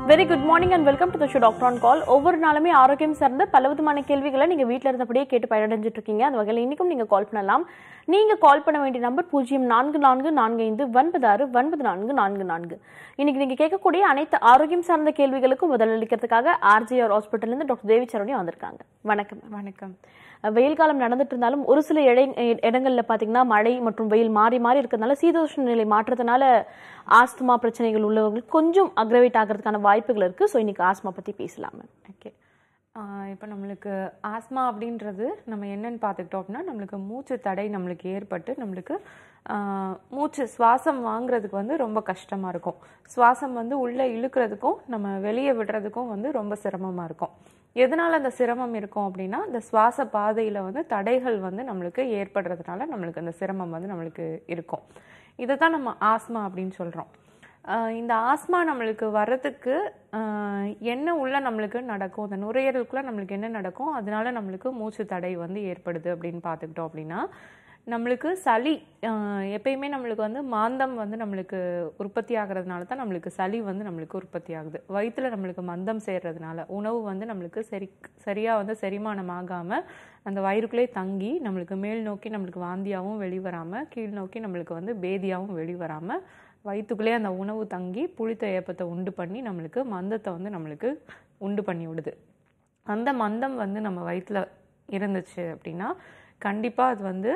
Very good morning and welcome to the show doctor on call ஒவ்வொரு நாளுமே ஆரோக்கியம் சார்ந்த பல விதமான கேள்விகளை நீங்க வீட்ல இருந்தபடியே கேட்டு பயனடைஞ்சிட்டு இருக்கீங்க அந்த வகையில் இன்னைக்கும் நீங்க கால் பண்ணலாம் நீங்க கால் பண்ண வேண்டிய நம்பர் பூஜ்ஜியம் நான்கு நான்கு நான்கு ஐந்து ஒன்பது ஆறு ஒன்பது நான்கு நான்கு நான்கு இன்னைக்கு நீங்க கேட்கக்கூடிய அனைத்து ஆரோக்கியம் சார்ந்த கேள்விகளுக்கும் பதிலளிக்கிறதுக்காக ஆர்ஜிஆர் ஹாஸ்பிட்டல்ல இருந்து டாக்டர் தேவி சரவணி வந்திருக்காங்க வணக்கம் வணக்கம் வெயில் காலம் நடந்துட்டு இருந்தாலும் ஒரு சில இடை இடங்கள்ல பாத்தீங்கன்னா மழை மற்றும் வெயில் மாறி மாறி இருக்கிறதுனால சீதோஷ்ண நிலை மாற்றத்தினால ஆஸ்துமா பிரச்சனைகள் உள்ளவங்களுக்கு கொஞ்சம் அக்ரவேட் ஆகிறதுக்கான வாய்ப்புகள் இருக்கு ஸோ இன்னைக்கு ஆஸ்மா பத்தி பேசலாமே ஓகே இப்போ நம்மளுக்கு ஆஸ்மா அப்படின்றது நம்ம என்னன்னு பார்த்துக்கிட்டோம் அப்படின்னா நம்மளுக்கு மூச்சு தடை நம்மளுக்கு ஏற்பட்டு நம்மளுக்கு ஆஹ், மூச்சு சுவாசம் வாங்குறதுக்கு வந்து ரொம்ப கஷ்டமாக இருக்கும் சுவாசம் வந்து உள்ளே இழுக்கிறதுக்கும் நம்ம வெளியே விடுறதுக்கும் வந்து ரொம்ப சிரமமாக இருக்கும் எதனால அந்த சிரமம் இருக்கும் அப்படின்னா இந்த சுவாச பாதையில் வந்து தடைகள் வந்து நம்மளுக்கு ஏற்படுறதுனால நம்மளுக்கு அந்த சிரமம் வந்து நம்மளுக்கு இருக்கும் இதை தான் நம்ம ஆஸ்மா அப்படின்னு சொல்கிறோம் ஆஹ் இந்த ஆஸ்மா நம்மளுக்கு வர்றதுக்கு ஆஹ் என்ன உள்ள நம்மளுக்கு நடக்கும் அந்த நுரையீரலுக்குள்ள நம்மளுக்கு என்ன நடக்கும் அதனால நம்மளுக்கு மூச்சு தடை வந்து ஏற்படுது அப்படின்னு பார்த்துக்கிட்டோம் அப்படின்னா நம்மளுக்கு சளி ஆஹ் எப்பயுமே நம்மளுக்கு வந்து மாந்தம் வந்து நம்மளுக்கு உற்பத்தி ஆகிறதுனால தான் நம்மளுக்கு சளி வந்து நம்மளுக்கு உற்பத்தி ஆகுது வயிற்றுல நம்மளுக்கு மந்தம் சேர்றதுனால உணவு வந்து நம்மளுக்கு சரி சரியாக வந்து செரிமானம் ஆகாமல் அந்த வயிறுக்குள்ளே தங்கி நம்மளுக்கு மேல் நோக்கி நம்மளுக்கு வாந்தியாகவும் வெளிவராமல் கீழ் நோக்கி நம்மளுக்கு வந்து பேதியாகவும் வெளிவராமல் வயிற்றுக்குள்ளே அந்த உணவு தங்கி புளித்த ஏப்பத்தை உண்டு பண்ணி நம்மளுக்கு மந்தத்தை வந்து நம்மளுக்கு உண்டு பண்ணி விடுது அந்த மந்தம் வந்து நம்ம வயிற்றில் இருந்துச்சு அப்படின்னா கண்டிப்பாக அது வந்து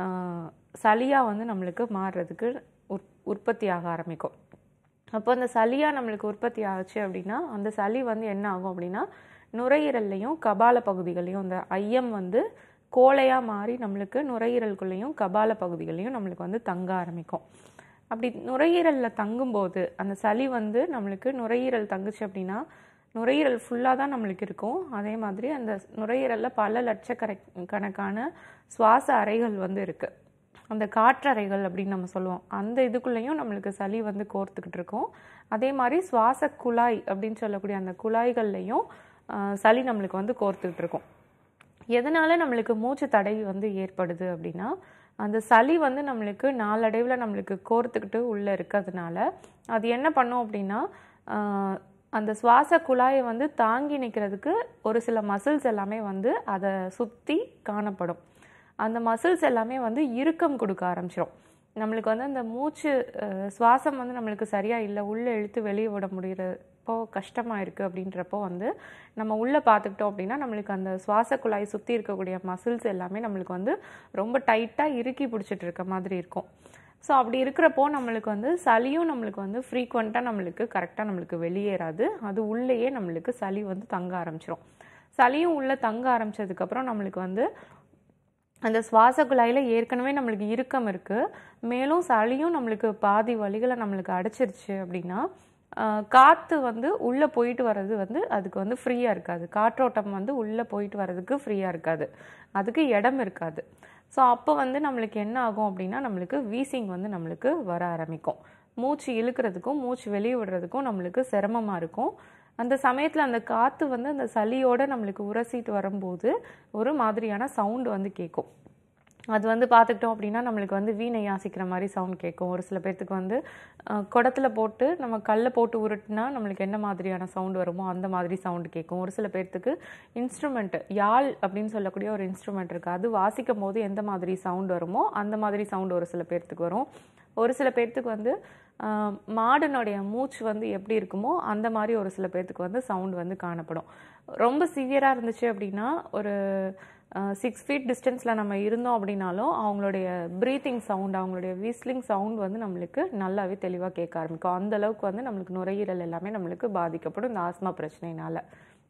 சளியாக வந்து நம்மளுக்கு மாறுறதுக்கு உற் உற்பத்தி ஆக ஆரம்பிக்கும் அப்போ அந்த சளியாக நம்மளுக்கு உற்பத்தி ஆச்சு அப்படின்னா அந்த சளி வந்து என்ன ஆகும் அப்படின்னா நுரையீரல்லையும் கபால பகுதிகளையும் அந்த ஐயம் வந்து கோழையாக மாறி நம்மளுக்கு நுரையீரலுக்குள்ளேயும் கபால பகுதிகளையும் நம்மளுக்கு வந்து தங்க ஆரம்பிக்கும் அப்படி நுரையீரலில் தங்கும்போது அந்த சளி வந்து நம்மளுக்கு நுரையீரல் தங்குச்சு அப்படின்னா நுரையீரல் ஃபுல்லாக தான் நம்மளுக்கு இருக்கும் அதே மாதிரி அந்த நுரையீரலில் பல லட்சக்கரை கணக்கான சுவாச அறைகள் வந்து இருக்குது அந்த காற்றறைகள் அப்படின்னு நம்ம சொல்லுவோம் அந்த இதுக்குள்ளேயும் நம்மளுக்கு சளி வந்து கோர்த்துக்கிட்டு இருக்கும் அதே மாதிரி சுவாச குழாய் அப்படின்னு சொல்லக்கூடிய அந்த குழாய்கள்லையும் ஆஹ், சளி நம்மளுக்கு வந்து கோர்த்துக்கிட்டு இருக்கும் எதனால நம்மளுக்கு மூச்சு தடை வந்து ஏற்படுது அப்படின்னா அந்த சளி வந்து நம்மளுக்கு நாளடைவில் நம்மளுக்கு கோர்த்துக்கிட்டு உள்ளே இருக்கிறதுனால அது என்ன பண்ணும் அப்படின்னா ஆஹ், அந்த சுவாச குழாயை வந்து தாங்கி நிற்கிறதுக்கு ஒரு சில மசில்ஸ் எல்லாமே வந்து அதை சுற்றி காணப்படும் அந்த மசில்ஸ் எல்லாமே வந்து இறுக்கம் கொடுக்க ஆரம்பிச்சிடும் நம்மளுக்கு வந்து அந்த மூச்சு அஹ், சுவாசம் வந்து நம்மளுக்கு சரியாக இல்லை உள்ளே இழுத்து வெளியே விட முடியறப்போ கஷ்டமாக இருக்குது அப்படின்றப்போ வந்து நம்ம உள்ளே பார்த்துக்கிட்டோம் அப்படின்னா நம்மளுக்கு அந்த சுவாச குழாய் சுற்றி இருக்கக்கூடிய மசில்ஸ் எல்லாமே நம்மளுக்கு வந்து ரொம்ப டைட்டாக இறுக்கி பிடிச்சிட்டு இருக்க மாதிரி இருக்கும் ஸோ அப்படி இருக்கிறப்போ நம்மளுக்கு வந்து சளியும் நம்மளுக்கு வந்து ஃப்ரீக்வெண்ட்டாக நம்மளுக்கு கரெக்டாக நம்மளுக்கு வெளியேறாது அது உள்ளேயே நம்மளுக்கு சளி வந்து தங்க ஆரம்பிச்சிடும் சளியும் உள்ளே தங்க ஆரம்பிச்சதுக்கப்புறம் நம்மளுக்கு வந்து அந்த சுவாச குழாயில் ஏற்கனவே நம்மளுக்கு இறுக்கம் இருக்குது மேலும் சளியும் நம்மளுக்கு பாதி வலிகளை நம்மளுக்கு அடைச்சிருச்சு அப்படின்னா ஆஹ், காற்று வந்து உள்ளே போயிட்டு வர்றது வந்து அதுக்கு வந்து ஃப்ரீயாக இருக்காது காற்றோட்டம் வந்து உள்ளே போயிட்டு வர்றதுக்கு ஃப்ரீயாக இருக்காது அதுக்கு இடம் இருக்காது ஸோ அப்போ வந்து நம்மளுக்கு என்ன ஆகும் அப்படின்னா நம்மளுக்கு வீசிங் வந்து நம்மளுக்கு வர ஆரம்பிக்கும் மூச்சு இழுக்கிறதுக்கும் மூச்சு வெளியே விடுறதுக்கும் நம்மளுக்கு சிரமமாக இருக்கும் அந்த சமயத்தில் அந்த காற்று வந்து அந்த சளியோட நம்மளுக்கு உரசிட்டு வரும்போது ஒரு மாதிரியான சவுண்டு வந்து கேட்கும் அது வந்து பார்த்துக்கிட்டோம் அப்படின்னா நம்மளுக்கு வந்து வீணை யாசிக்கிற மாதிரி சவுண்ட் கேட்கும் ஒரு சில பேர்த்துக்கு வந்து அஹ், குடத்துல போட்டு நம்ம கல்லை போட்டு உருட்டுனா நம்மளுக்கு என்ன மாதிரியான சவுண்ட் வருமோ அந்த மாதிரி சவுண்டு கேட்கும் ஒரு சில பேர்த்துக்கு இன்ஸ்ட்ருமெண்ட் யாழ் அப்படின்னு சொல்லக்கூடிய ஒரு இன்ஸ்ட்ருமெண்ட் இருக்குது அது வாசிக்கும் போது எந்த மாதிரி சவுண்ட் வருமோ அந்த மாதிரி சவுண்ட் ஒரு சில பேர்த்துக்கு வரும் ஒரு சில பேர்த்துக்கு வந்து ஆஹ், மாடுனுடைய மூச்சு வந்து எப்படி இருக்குமோ அந்த மாதிரி ஒரு சில பேர்த்துக்கு வந்து சவுண்ட் வந்து காணப்படும் ரொம்ப சிவியராக இருந்துச்சு அப்படின்னா ஒரு சிக்ஸ் ஃபீட் டிஸ்டன்ஸில் நம்ம இருந்தோம் அப்படின்னாலும் அவங்களுடைய ப்ரீத்திங் சவுண்ட் அவங்களுடைய வீஸ்லிங் சவுண்ட் வந்து நம்மளுக்கு நல்லாவே தெளிவாக கேட்க ஆரம்பிக்கும் அந்த அளவுக்கு வந்து நம்மளுக்கு நுரையீரல் எல்லாமே நம்மளுக்கு பாதிக்கப்படும் இந்த ஆஸ்மா பிரச்சனையினால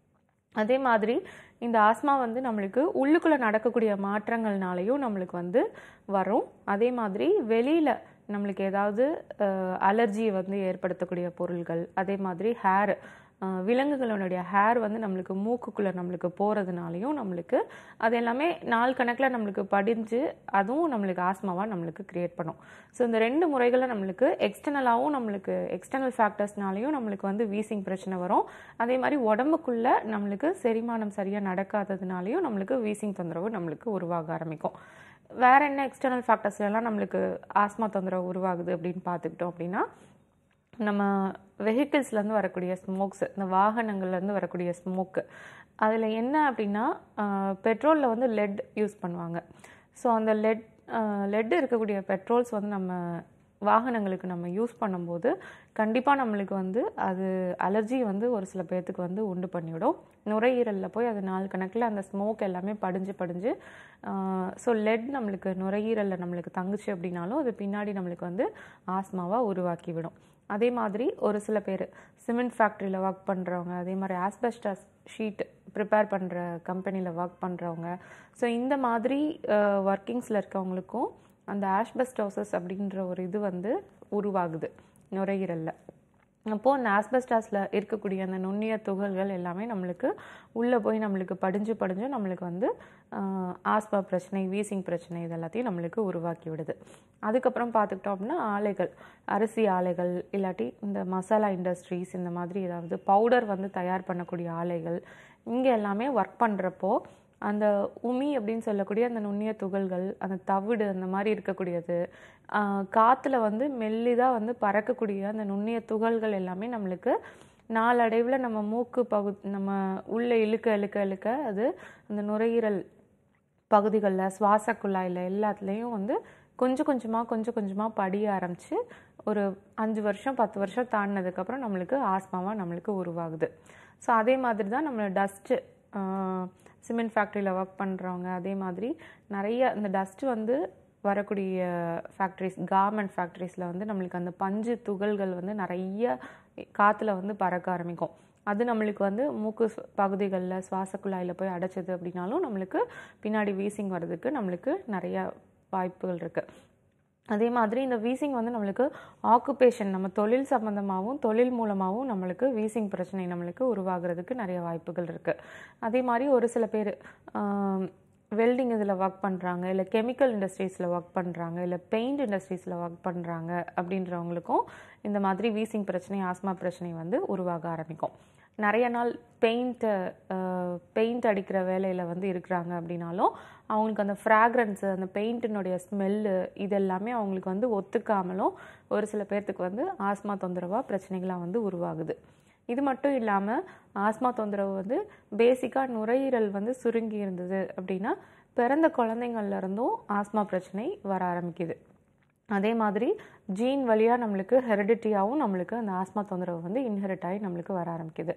அதே மாதிரி இந்த ஆஸ்மா வந்து நம்மளுக்கு உள்ளுக்குள்ளே நடக்கக்கூடிய மாற்றங்கள்னாலையும் நம்மளுக்கு வந்து வரும் அதே மாதிரி வெளியில் நம்மளுக்கு ஏதாவது அலர்ஜி வந்து ஏற்படுத்தக்கூடிய பொருள்கள் அதே மாதிரி ஹேர் விலங்குகளுடைய ஹேர் வந்து நம்மளுக்கு மூக்குக்குள்ளே நம்மளுக்கு போகிறதுனாலையும் நம்மளுக்கு அது எல்லாமே நாள் கணக்கில் நம்மளுக்கு படிஞ்சு அதுவும் நம்மளுக்கு ஆஸ்மாவாக நம்மளுக்கு கிரியேட் பண்ணும் ஸோ இந்த ரெண்டு முறைகளில் நம்மளுக்கு எக்ஸ்டர்னலாகவும் நம்மளுக்கு எக்ஸ்டர்னல் ஃபேக்டர்ஸ்னாலையும் நம்மளுக்கு வந்து வீசிங் பிரச்சனை வரும் அதே மாதிரி உடம்புக்குள்ள நம்மளுக்கு செரிமானம் சரியாக நடக்காததுனாலையும் நம்மளுக்கு வீசிங் தொந்தரவு நம்மளுக்கு உருவாக ஆரம்பிக்கும் வேற என்ன எக்ஸ்டர்னல் ஃபேக்டர்ஸ்லாம் நம்மளுக்கு ஆஸ்மா தொந்தரவு உருவாகுது அப்படின்னு பார்த்துக்கிட்டோம் அப்படின்னா நம்ம வெஹிக்கிள்ஸ்லேருந்து வரக்கூடிய ஸ்மோக்ஸ் இந்த வாகனங்கள்லேருந்து வரக்கூடிய ஸ்மோக்கு அதில் என்ன அப்படின்னா பெட்ரோலில் வந்து லெட் யூஸ் பண்ணுவாங்க ஸோ அந்த லெட் லெட் இருக்கக்கூடிய பெட்ரோல்ஸ் வந்து நம்ம வாகனங்களுக்கு நம்ம யூஸ் பண்ணும்போது கண்டிப்பாக நம்மளுக்கு வந்து அது அலர்ஜி வந்து ஒரு சில பேர்த்துக்கு வந்து உண்டு பண்ணிவிடும் நுரையீரலில் போய் அது நாள் கணக்கில் அந்த ஸ்மோக் எல்லாமே படிஞ்சு படிஞ்சு ஸோ லெட் நம்மளுக்கு நுரையீரலில் நம்மளுக்கு தங்குச்சு அப்படின்னாலும் அது பின்னாடி நம்மளுக்கு வந்து ஆஸ்மாவாக உருவாக்கி விடும் அதே மாதிரி ஒரு சில பேர் சிமெண்ட் ஃபேக்ட்ரியில் ஒர்க் பண்ணுறவங்க அதே மாதிரி ஆஸ்பெஸ்டாஸ் ஷீட் ப்ரிப்பேர் பண்ணுற கம்பெனியில் ஒர்க் பண்ணுறவங்க ஸோ இந்த மாதிரி ஒர்க்கிங்ஸில் இருக்கவங்களுக்கும் அந்த ஆஷ்பெஸ்டோசஸ் அப்படின்ற ஒரு இது வந்து உருவாகுது நுரையீரலில் அப்போது அந்த ஆஸ்பெஸ்டாஸில் இருக்கக்கூடிய அந்த நுண்ணிய துகள்கள் எல்லாமே நம்மளுக்கு உள்ளே போய் நம்மளுக்கு படிஞ்சு படிஞ்சு நம்மளுக்கு வந்து ஆஸ்மா பிரச்சனை வீசிங் பிரச்சனை இது எல்லாத்தையும் நம்மளுக்கு உருவாக்கி விடுது அதுக்கப்புறம் பார்த்துக்கிட்டோம் அப்படின்னா ஆலைகள் அரிசி ஆலைகள் இல்லாட்டி இந்த மசாலா இண்டஸ்ட்ரீஸ் இந்த மாதிரி ஏதாவது பவுடர் வந்து தயார் பண்ணக்கூடிய ஆலைகள் இங்கே எல்லாமே ஒர்க் பண்ணுறப்போ அந்த உமி அப்படின்னு சொல்லக்கூடிய அந்த நுண்ணிய துகள்கள் அந்த தவிடு அந்த மாதிரி இருக்கக்கூடியது காற்றுல வந்து மெல்லிதாக வந்து பறக்கக்கூடிய அந்த நுண்ணிய துகள்கள் எல்லாமே நம்மளுக்கு நாளடைவில் நம்ம மூக்கு பகு நம்ம உள்ளே இழுக்க இழுக்க இழுக்க அது அந்த நுரையீரல் பகுதிகளில் சுவாச குழாயில் எல்லாத்துலேயும் வந்து கொஞ்சம் கொஞ்சமாக கொஞ்சம் கொஞ்சமாக படிய ஆரம்பித்து ஒரு அஞ்சு வருஷம் பத்து வருஷம் தாண்டினதுக்கப்புறம் நம்மளுக்கு ஆஸ்மாவாக நம்மளுக்கு உருவாகுது ஸோ அதே மாதிரி தான் நம்ம டஸ்ட்டு சிமெண்ட் ஃபேக்ட்ரியில் ஒர்க் பண்ணுறவங்க அதே மாதிரி நிறைய இந்த டஸ்ட்டு வந்து வரக்கூடிய ஃபேக்ட்ரிஸ் கார்மெண்ட் ஃபேக்ட்ரிஸில் வந்து நம்மளுக்கு அந்த பஞ்சு துகள்கள் வந்து நிறைய காற்றுல வந்து பறக்க ஆரம்பிக்கும் அது நம்மளுக்கு வந்து மூக்கு பகுதிகளில் சுவாச குழாயில் போய் அடைச்சது அப்படின்னாலும் நம்மளுக்கு பின்னாடி வீசிங் வர்றதுக்கு நம்மளுக்கு நிறைய வாய்ப்புகள் இருக்குது அதே மாதிரி இந்த வீசிங் வந்து நம்மளுக்கு ஆக்குபேஷன் நம்ம தொழில் சம்மந்தமாகவும் தொழில் மூலமாகவும் நம்மளுக்கு வீசிங் பிரச்சனை நம்மளுக்கு உருவாகிறதுக்கு நிறைய வாய்ப்புகள் இருக்குது அதே மாதிரி ஒரு சில பேர் வெல்டிங் இதில் ஒர்க் பண்ணுறாங்க இல்லை கெமிக்கல் இண்டஸ்ட்ரீஸில் ஒர்க் பண்ணுறாங்க இல்லை பெயிண்ட் இண்டஸ்ட்ரீஸில் ஒர்க் பண்ணுறாங்க அப்படின்றவங்களுக்கும் இந்த மாதிரி வீசிங் பிரச்சனை ஆஸ்மா பிரச்சனை வந்து உருவாக ஆரம்பிக்கும் நிறைய நாள் பெயிண்ட்டு பெயிண்ட் அடிக்கிற வேலையில் வந்து இருக்கிறாங்க அப்படின்னாலும் அவங்களுக்கு அந்த ஃப்ராக்ரன்ஸு அந்த பெயிண்டினுடைய ஸ்மெல்லு இதெல்லாமே அவங்களுக்கு வந்து ஒத்துக்காமலும் ஒரு சில பேர்த்துக்கு வந்து ஆஸ்மா தொந்தரவாக பிரச்சனைகளாக வந்து உருவாகுது இது மட்டும் இல்லாமல் ஆஸ்மா தொந்தரவு வந்து பேசிக்காக நுரையீரல் வந்து சுருங்கி இருந்தது அப்படின்னா பிறந்த குழந்தைங்கள்ல இருந்தும் ஆஸ்மா பிரச்சனை வர ஆரம்பிக்குது அதே மாதிரி ஜீன் வழியாக நம்மளுக்கு ஹெரிடிட்டியாகவும் நம்மளுக்கு அந்த ஆஸ்மா தொந்தரவு வந்து இன்ஹெரிட் ஆகி நம்மளுக்கு வர ஆரம்பிக்குது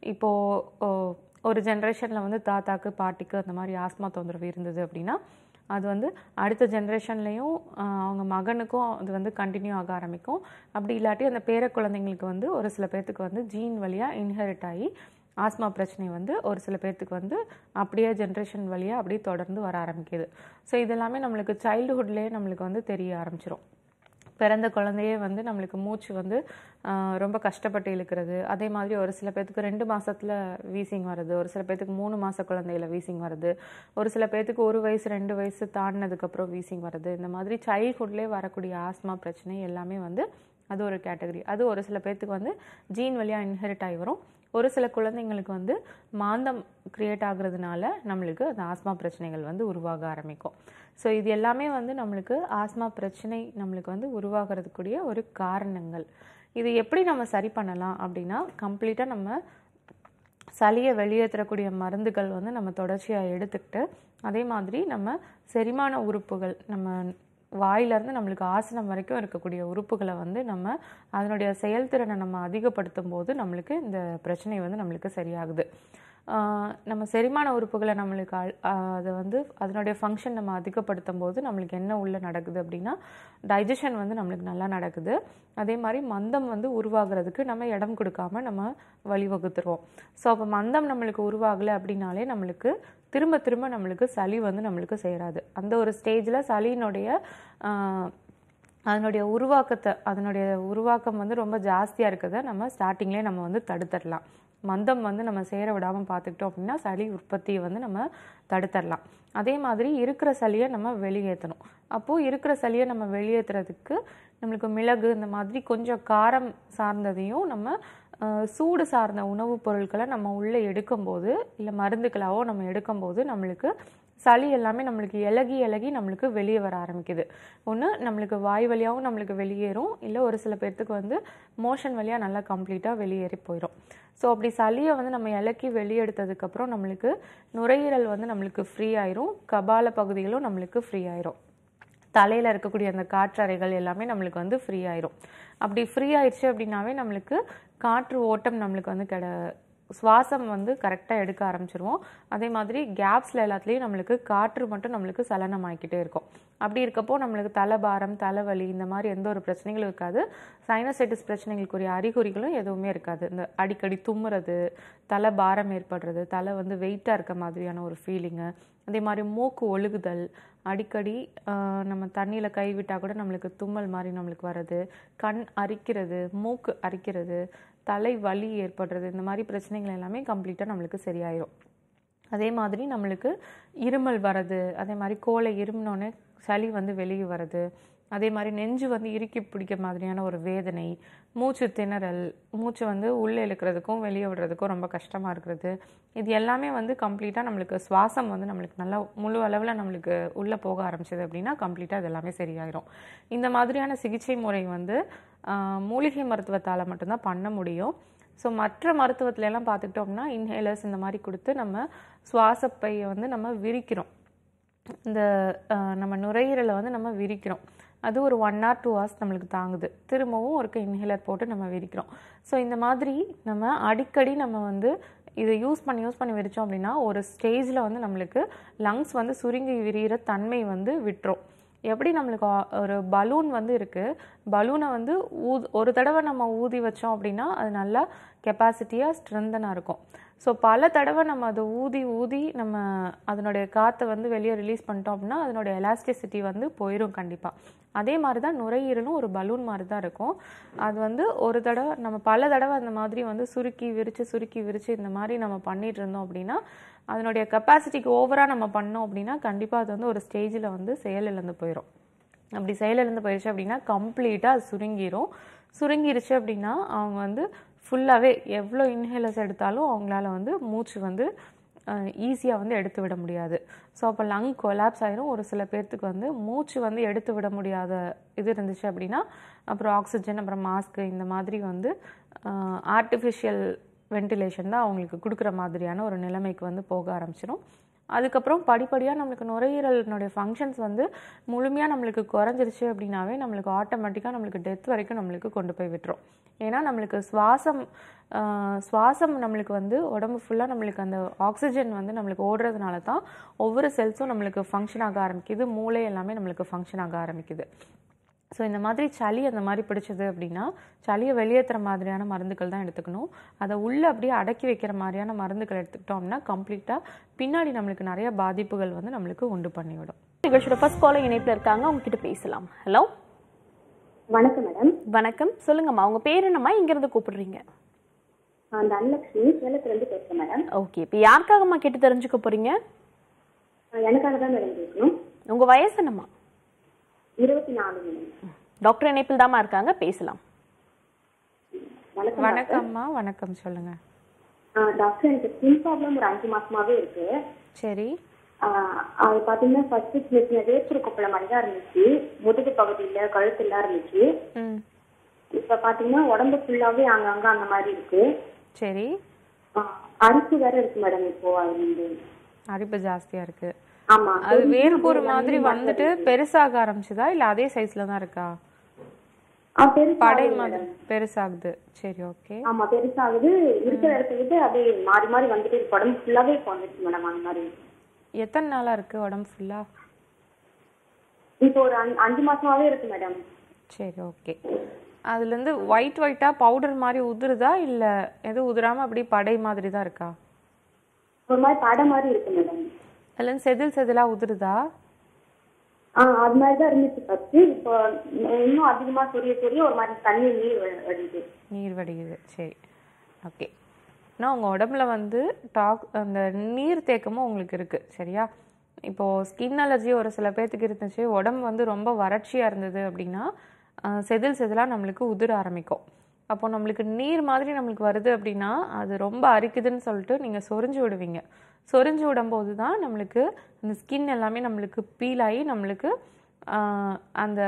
இப்போது ஒரு ஜென்ரேஷனில் வந்து தாத்தாக்கு பாட்டிக்கு அந்த மாதிரி ஆஸ்மா தொந்தரவு இருந்தது அப்படின்னா அது வந்து அடுத்த ஜென்ரேஷன்லேயும் அவங்க மகனுக்கும் அது வந்து கண்டினியூ ஆக ஆரம்பிக்கும் அப்படி இல்லாட்டி அந்த பேர குழந்தைங்களுக்கு வந்து ஒரு சில பேர்த்துக்கு வந்து ஜீன் வழியாக இன்ஹெரிட் ஆகி ஆஸ்மா பிரச்சனை வந்து ஒரு சில பேர்த்துக்கு வந்து அப்படியே ஜென்ரேஷன் வழியாக அப்படியே தொடர்ந்து வர ஆரம்பிக்குது ஸோ இதெல்லாமே நம்மளுக்கு சைல்டுஹுட்லேயே நம்மளுக்கு வந்து தெரிய ஆரம்பிச்சிரும் பிறந்த குழந்தையே வந்து நம்மளுக்கு மூச்சு வந்து ரொம்ப கஷ்டப்பட்டு இழுக்கிறது அதே மாதிரி ஒரு சில பேர்த்துக்கு ரெண்டு மாதத்தில் வீசிங் வருது ஒரு சில பேர்த்துக்கு மூணு மாத குழந்தையில வீசிங் வருது ஒரு சில பேர்த்துக்கு ஒரு வயசு ரெண்டு வயசு தாண்டினதுக்கப்புறம் வீசிங் வருது இந்த மாதிரி சைல்ட்ஹுட்லேயே வரக்கூடிய ஆஸ்மா பிரச்சனை எல்லாமே வந்து அது ஒரு கேட்டகரி அது ஒரு சில பேர்த்துக்கு வந்து ஜீன் வழியாக இன்ஹெரிட் ஆகி வரும் ஒரு சில குழந்தைங்களுக்கு வந்து மாந்தம் க்ரியேட் ஆகுறதுனால நம்மளுக்கு அந்த ஆஸ்மா பிரச்சனைகள் வந்து உருவாக ஆரம்பிக்கும் ஸோ இது எல்லாமே வந்து நம்மளுக்கு ஆஸ்மா பிரச்சனை நம்மளுக்கு வந்து உருவாகிறதுக்குரிய ஒரு காரணங்கள் இது எப்படி நம்ம சரி பண்ணலாம் அப்படின்னா கம்ப்ளீட்டாக நம்ம சளியை வெளியேற்றக்கூடிய மருந்துகள் வந்து நம்ம தொடர்ச்சியாக எடுத்துக்கிட்டு அதே மாதிரி நம்ம செரிமான உறுப்புகள் நம்ம வாயிலிருந்து நம்மளுக்கு ஆசனம் வரைக்கும் இருக்கக்கூடிய உறுப்புகளை வந்து நம்ம அதனுடைய செயல்திறனை நம்ம அதிகப்படுத்தும் போது நம்மளுக்கு இந்த பிரச்சனை வந்து நம்மளுக்கு சரியாகுது நம்ம செரிமான உறுப்புகளை நம்மளுக்கு அதை வந்து அதனுடைய ஃபங்க்ஷன் நம்ம அதிகப்படுத்தும் போது நம்மளுக்கு என்ன உள்ள நடக்குது அப்படின்னா டைஜஷன் வந்து நம்மளுக்கு நல்லா நடக்குது அதே மாதிரி மந்தம் வந்து உருவாகிறதுக்கு நம்ம இடம் கொடுக்காம நம்ம வழிவகுத்துருவோம் ஸோ அப்போ மந்தம் நம்மளுக்கு உருவாகலை அப்படின்னாலே நம்மளுக்கு திரும்ப திரும்ப நம்மளுக்கு சளி வந்து நம்மளுக்கு சேராது அந்த ஒரு ஸ்டேஜில் சளியினுடைய அதனுடைய உருவாக்கத்தை அதனுடைய உருவாக்கம் வந்து ரொம்ப ஜாஸ்தியாக இருக்கிறத நம்ம ஸ்டார்டிங்லேயே நம்ம வந்து தடுத்துடலாம் மந்தம் வந்து நம்ம சேர விடாமல் பார்த்துக்கிட்டோம் அப்படின்னா சளி உற்பத்தியை வந்து நம்ம தடுத்துடலாம் அதே மாதிரி இருக்கிற சளியை நம்ம வெளியேற்றணும் அப்போது இருக்கிற சளியை நம்ம வெளியேற்றுறதுக்கு நம்மளுக்கு மிளகு இந்த மாதிரி கொஞ்சம் காரம் சார்ந்ததையும் நம்ம சூடு சார்ந்த உணவுப் பொருட்களை நம்ம உள்ளே எடுக்கும்போது இல்லை மருந்துகளாவோ நம்ம எடுக்கும்போது நம்மளுக்கு சளி எல்லாமே நம்மளுக்கு இலகி இலகி நம்மளுக்கு வெளியே வர ஆரம்பிக்குது ஒன்று நம்மளுக்கு வாய் வழியாகவும் நம்மளுக்கு வெளியேறும் இல்லை ஒரு சில பேர்த்துக்கு வந்து மோஷன் வழியாக நல்லா கம்ப்ளீட்டாக வெளியேறி போயிடும் ஸோ அப்படி சளியை வந்து நம்ம இலக்கி வெளியெடுத்ததுக்கப்புறம் நம்மளுக்கு நுரையீரல் வந்து நம்மளுக்கு ஃப்ரீ ஆயிரும் கபால பகுதிகளும் நம்மளுக்கு ஃப்ரீ ஆயிரும் தலையில் இருக்கக்கூடிய அந்த காற்றறைகள் எல்லாமே நம்மளுக்கு வந்து ஃப்ரீ ஆயிரும் அப்படி ஃப்ரீ ஆயிடுச்சு அப்படின்னாவே நம்மளுக்கு காற்று ஓட்டம் நம்மளுக்கு வந்து கிட சுவாசம் வந்து கரெக்டாக எடுக்க ஆரம்பிச்சிருவோம் அதே மாதிரி கேப்ஸில் எல்லாத்துலேயும் நம்மளுக்கு காற்று மட்டும் நம்மளுக்கு சலனமாக்கிட்டே இருக்கும் அப்படி இருக்கப்போ நம்மளுக்கு தலைபாரம் தலைவலி இந்த மாதிரி எந்த ஒரு பிரச்சனைகளும் இருக்காது சைனசைட்டிஸ் பிரச்சனைகளுக்குரிய அறிகுறிகளும் எதுவுமே இருக்காது இந்த அடிக்கடி தும்முறது தலை பாரம் ஏற்படுறது தலை வந்து வெயிட்டாக இருக்க மாதிரியான ஒரு ஃபீலிங்கு அதே மாதிரி மூக்கு ஒழுகுதல் அடிக்கடி ஆஹ், நம்ம தண்ணியில் கை விட்டால் கூட நம்மளுக்கு தும்மல் மாதிரி நம்மளுக்கு வர்றது கண் அரிக்கிறது மூக்கு அரிக்கிறது தலை வலி ஏற்படுறது இந்த மாதிரி பிரச்சனைகள் எல்லாமே கம்ப்ளீட்டாக நம்மளுக்கு சரியாயிரும் அதே மாதிரி நம்மளுக்கு இருமல் வர்றது அதே மாதிரி கோலை இருமினோடனே சளி வந்து வெளியே வர்றது அதே மாதிரி நெஞ்சு வந்து இறுக்கி பிடிக்க மாதிரியான ஒரு வேதனை மூச்சு திணறல் மூச்சு வந்து உள்ளே இழுக்கிறதுக்கும் வெளியே விடுறதுக்கும் ரொம்ப கஷ்டமாக இருக்கிறது இது எல்லாமே வந்து கம்ப்ளீட்டாக நம்மளுக்கு சுவாசம் வந்து நம்மளுக்கு நல்லா முழு அளவில் நம்மளுக்கு உள்ளே போக ஆரம்பிச்சது அப்படின்னா கம்ப்ளீட்டாக இது எல்லாமே சரியாயிரும் இந்த மாதிரியான சிகிச்சை முறை வந்து ஆஹ், மூலிகை மருத்துவத்தால் மட்டும்தான் பண்ண முடியும் ஸோ மற்ற மருத்துவத்துல எல்லாம் பார்த்துக்கிட்டோம்னா இன்ஹேலர்ஸ் இந்த மாதிரி கொடுத்து நம்ம சுவாசப்பையை வந்து நம்ம விரிக்கிறோம் இந்த அஹ், நம்ம நுரையீரலை வந்து நம்ம விரிக்கிறோம் அது ஒரு ஒன் ஆர் டூ ஹவர்ஸ் நம்மளுக்கு தாங்குது திரும்பவும் ஒருக்க இன்ஹேலர் போட்டு நம்ம விரிக்கிறோம் ஸோ இந்த மாதிரி நம்ம அடிக்கடி நம்ம வந்து இதை யூஸ் பண்ணி யூஸ் பண்ணி விரிச்சோம் அப்படின்னா ஒரு ஸ்டேஜில் வந்து நம்மளுக்கு லங்ஸ் வந்து சுருங்கி விரிகிற தன்மை வந்து விட்டுரும் எப்படி நம்மளுக்கு ஆ- ஒரு பலூன் வந்து இருக்குது பலூனை வந்து ஊத் ஒரு தடவை நம்ம ஊதி வச்சோம் அப்படின்னா அது நல்லா கெப்பாசிட்டியாக ஸ்ட்ரென்தனாக இருக்கும் ஸோ பல தடவை நம்ம அதை ஊதி ஊதி நம்ம அதனுடைய காற்றை வந்து வெளியே ரிலீஸ் பண்ணிட்டோம் அப்படின்னா அதனுடைய எலாஸ்டிசிட்டி வந்து போயிடும் கண்டிப்பாக அதே மாதிரி தான் நுரையீரலும் ஒரு பலூன் மாதிரி தான் இருக்கும் அது வந்து ஒரு தடவை நம்ம பல தடவை அந்த மாதிரி வந்து சுருக்கி விரித்து சுருக்கி விரித்து இந்த மாதிரி நம்ம பண்ணிட்டு இருந்தோம் அப்படின்னா அதனுடைய கெப்பாசிட்டிக்கு ஓவராக நம்ம பண்ணோம் அப்படின்னா கண்டிப்பாக அது வந்து ஒரு ஸ்டேஜில் வந்து செயலிழந்து போயிடும் அப்படி செயலிழந்து போயிடுச்சு அப்படின்னா கம்ப்ளீட்டாக அது சுருங்கிரும் சுருங்கிருச்சு அப்படின்னா அவங்க வந்து ஃபுல்லாகவே எவ்வளோ இன்ஹேலர்ஸ் எடுத்தாலும் அவங்களால வந்து மூச்சு வந்து ஈஸியாக வந்து எடுத்து விட முடியாது ஸோ அப்போ லங் கொலாப்ஸ் ஆயிரும் ஒரு சில பேர்த்துக்கு வந்து மூச்சு வந்து எடுத்து விட முடியாத இது இருந்துச்சு அப்படின்னா அப்புறம் ஆக்சிஜன் அப்புறம் மாஸ்க்கு இந்த மாதிரி வந்து ஆர்டிஃபிஷியல் வென்டிலேஷன் தான் அவங்களுக்கு கொடுக்குற மாதிரியான ஒரு நிலைமைக்கு வந்து போக ஆரம்பிச்சிடும் அதுக்கப்புறம் படிப்படியாக நம்மளுக்கு நுரையீரலினுடைய ஃபங்க்ஷன்ஸ் வந்து முழுமையாக நம்மளுக்கு குறைஞ்சிருச்சு அப்படின்னாவே நம்மளுக்கு ஆட்டோமேட்டிக்காக நம்மளுக்கு டெத் வரைக்கும் நம்மளுக்கு கொண்டு போய் விட்டுரும் ஏன்னா நம்மளுக்கு சுவாசம் ஆஹ், சுவாசம் நம்மளுக்கு வந்து உடம்பு ஃபுல்லாக நம்மளுக்கு அந்த ஆக்சிஜன் வந்து நம்மளுக்கு ஓடுறதுனால தான் ஒவ்வொரு செல்ஸும் நம்மளுக்கு ஃபங்க்ஷன் ஆக ஆரம்பிக்குது மூளை எல்லாமே நம்மளுக்கு ஃபங்க்ஷன் ஆக ஆரம்பிக்குது ஸோ இந்த மாதிரி சளி அந்த மாதிரி பிடிச்சது அப்படின்னா சளியை வெளியேற்றுற மாதிரியான மருந்துகள் தான் எடுத்துக்கணும் அதை உள்ளே அப்படியே அடக்கி வைக்கிற மாதிரியான மருந்துகள் எடுத்துக்கிட்டோம்னா கம்ப்ளீட்டாக பின்னாடி நம்மளுக்கு நிறைய பாதிப்புகள் வந்து நம்மளுக்கு உண்டு பண்ணிவிடும் நிகழ்ச்சியோட ஃபர்ஸ்ட் காலர் இணைப்பில் இருக்காங்க உங்ககிட்ட பேசலாம் ஹலோ வணக்கம் மேடம் வணக்கம் சொல்லுங்கம்மா உங்க பேர் என்னம்மா இங்கிருந்து கூப்பிடுறீங்க நான் தனலட்சுமி சேலத்துலேருந்து பேசுகிறேன் மேடம் ஓகே இப்போ யாருக்காகம்மா கேட்டு தெரிஞ்சுக்க போறீங்க ஆஹ் எனக்காக தான் மேடம் பேசணும் உங்க வயசு என்னம்மா இருபத்தி நாலு மேடம் டாக்டர் இணைப்பில் தாம்மா இருக்காங்க பேசலாம் வணக்கம் வணக்கம்மா வணக்கம் சொல்லுங்க ஆஹ் டாக்டர் எனக்கு ஸ்கின் ப்ராப்ளம் ஒரு அஞ்சு மாசமாவே இருக்கு சரி ஆஹ் அது பார்த்தீங்கன்னா ஃபர்ஸ்ட் சின்ன சின்ன வேர்க்குரு கொப்பளை மாதிரி தான் இருந்துச்சு முதுகு பகுதியில் கழுத்துலாம் இருந்துச்சு ம் இப்போ பார்த்தீங்கன்னா உடம்பு ஃபுல்லாகவே அங்கங்க அந்த மாதிரி இருக்கு சரி ஆஹ் அரிப்பு வேற இருக்கு மேடம் இப்போ அது வந்து அரிப்பு ஜாஸ்தியா இருக்கு ஆமா அது வேர்க்கூறு மாதிரி வந்துட்டு பெருசாக ஆரம்பிச்சுதா இல்ல அதே சைஸ்ல தான் இருக்கா ஆ பெருசா படை மாதிரி பெருசாகுது சரி ஓகே ஆமா பெருசாகுது இருக்கிற இடத்த விட்டு அப்படியே மாறி மாறி வந்துட்டு இருக்கு. உடம்பு ஃபுல்லாவே இப்போ வந்துச்சு மேடம் அந்த மாதிரி எத்தனை நாளா இருக்கு உடம்பு ஃபுல்லா இப்போ ஒரு அஞ்சு- அஞ்சு மாசமாவே இருக்கு மேடம் சரி ஓகே அதுல இருந்து ஒயிட் ஒயிட்டா பவுடர் மாதிரி உதிருதா இல்ல எதுவும் உதிராம அப்படி படை மாதிரி தான் இருக்கா ஒரு மாதிரி படை மாதிரி இருக்கு மேடம் அதுல இருந்து செதில் செதிலா உதிருதா ஆ அது மாதிரி தான் இருந்துச்சு ஃபர்ஸ்ட் இப்போ இன்னும் அதிகமா சொரிய சொரிய ஒரு மாதிரி தண்ணி நீர் வ- வடியுது நீர் வடியுது சரி ஓகே ஆனால் உங்கள் உடம்புல வந்து டாக் அந்த நீர் தேக்கமும் உங்களுக்கு இருக்குது சரியா இப்போது ஸ்கின் அலர்ஜி ஒரு சில பேர்த்துக்கு இருந்துச்சு உடம்பு வந்து ரொம்ப வறட்சியாக இருந்தது அப்படின்னா ஆஹ், செதில் செதிலாக நம்மளுக்கு உதிர ஆரம்பிக்கும் அப்போ நம்மளுக்கு நீர் மாதிரி நம்மளுக்கு வருது அப்படின்னா அது ரொம்ப அரிக்குதுன்னு சொல்லிட்டு நீங்கள் சொரிஞ்சு விடுவீங்க சொரிஞ்சு விடும்போது தான் நம்மளுக்கு அந்த ஸ்கின் எல்லாமே நம்மளுக்கு பீல் ஆகி நம்மளுக்கு ஆஹ், அந்த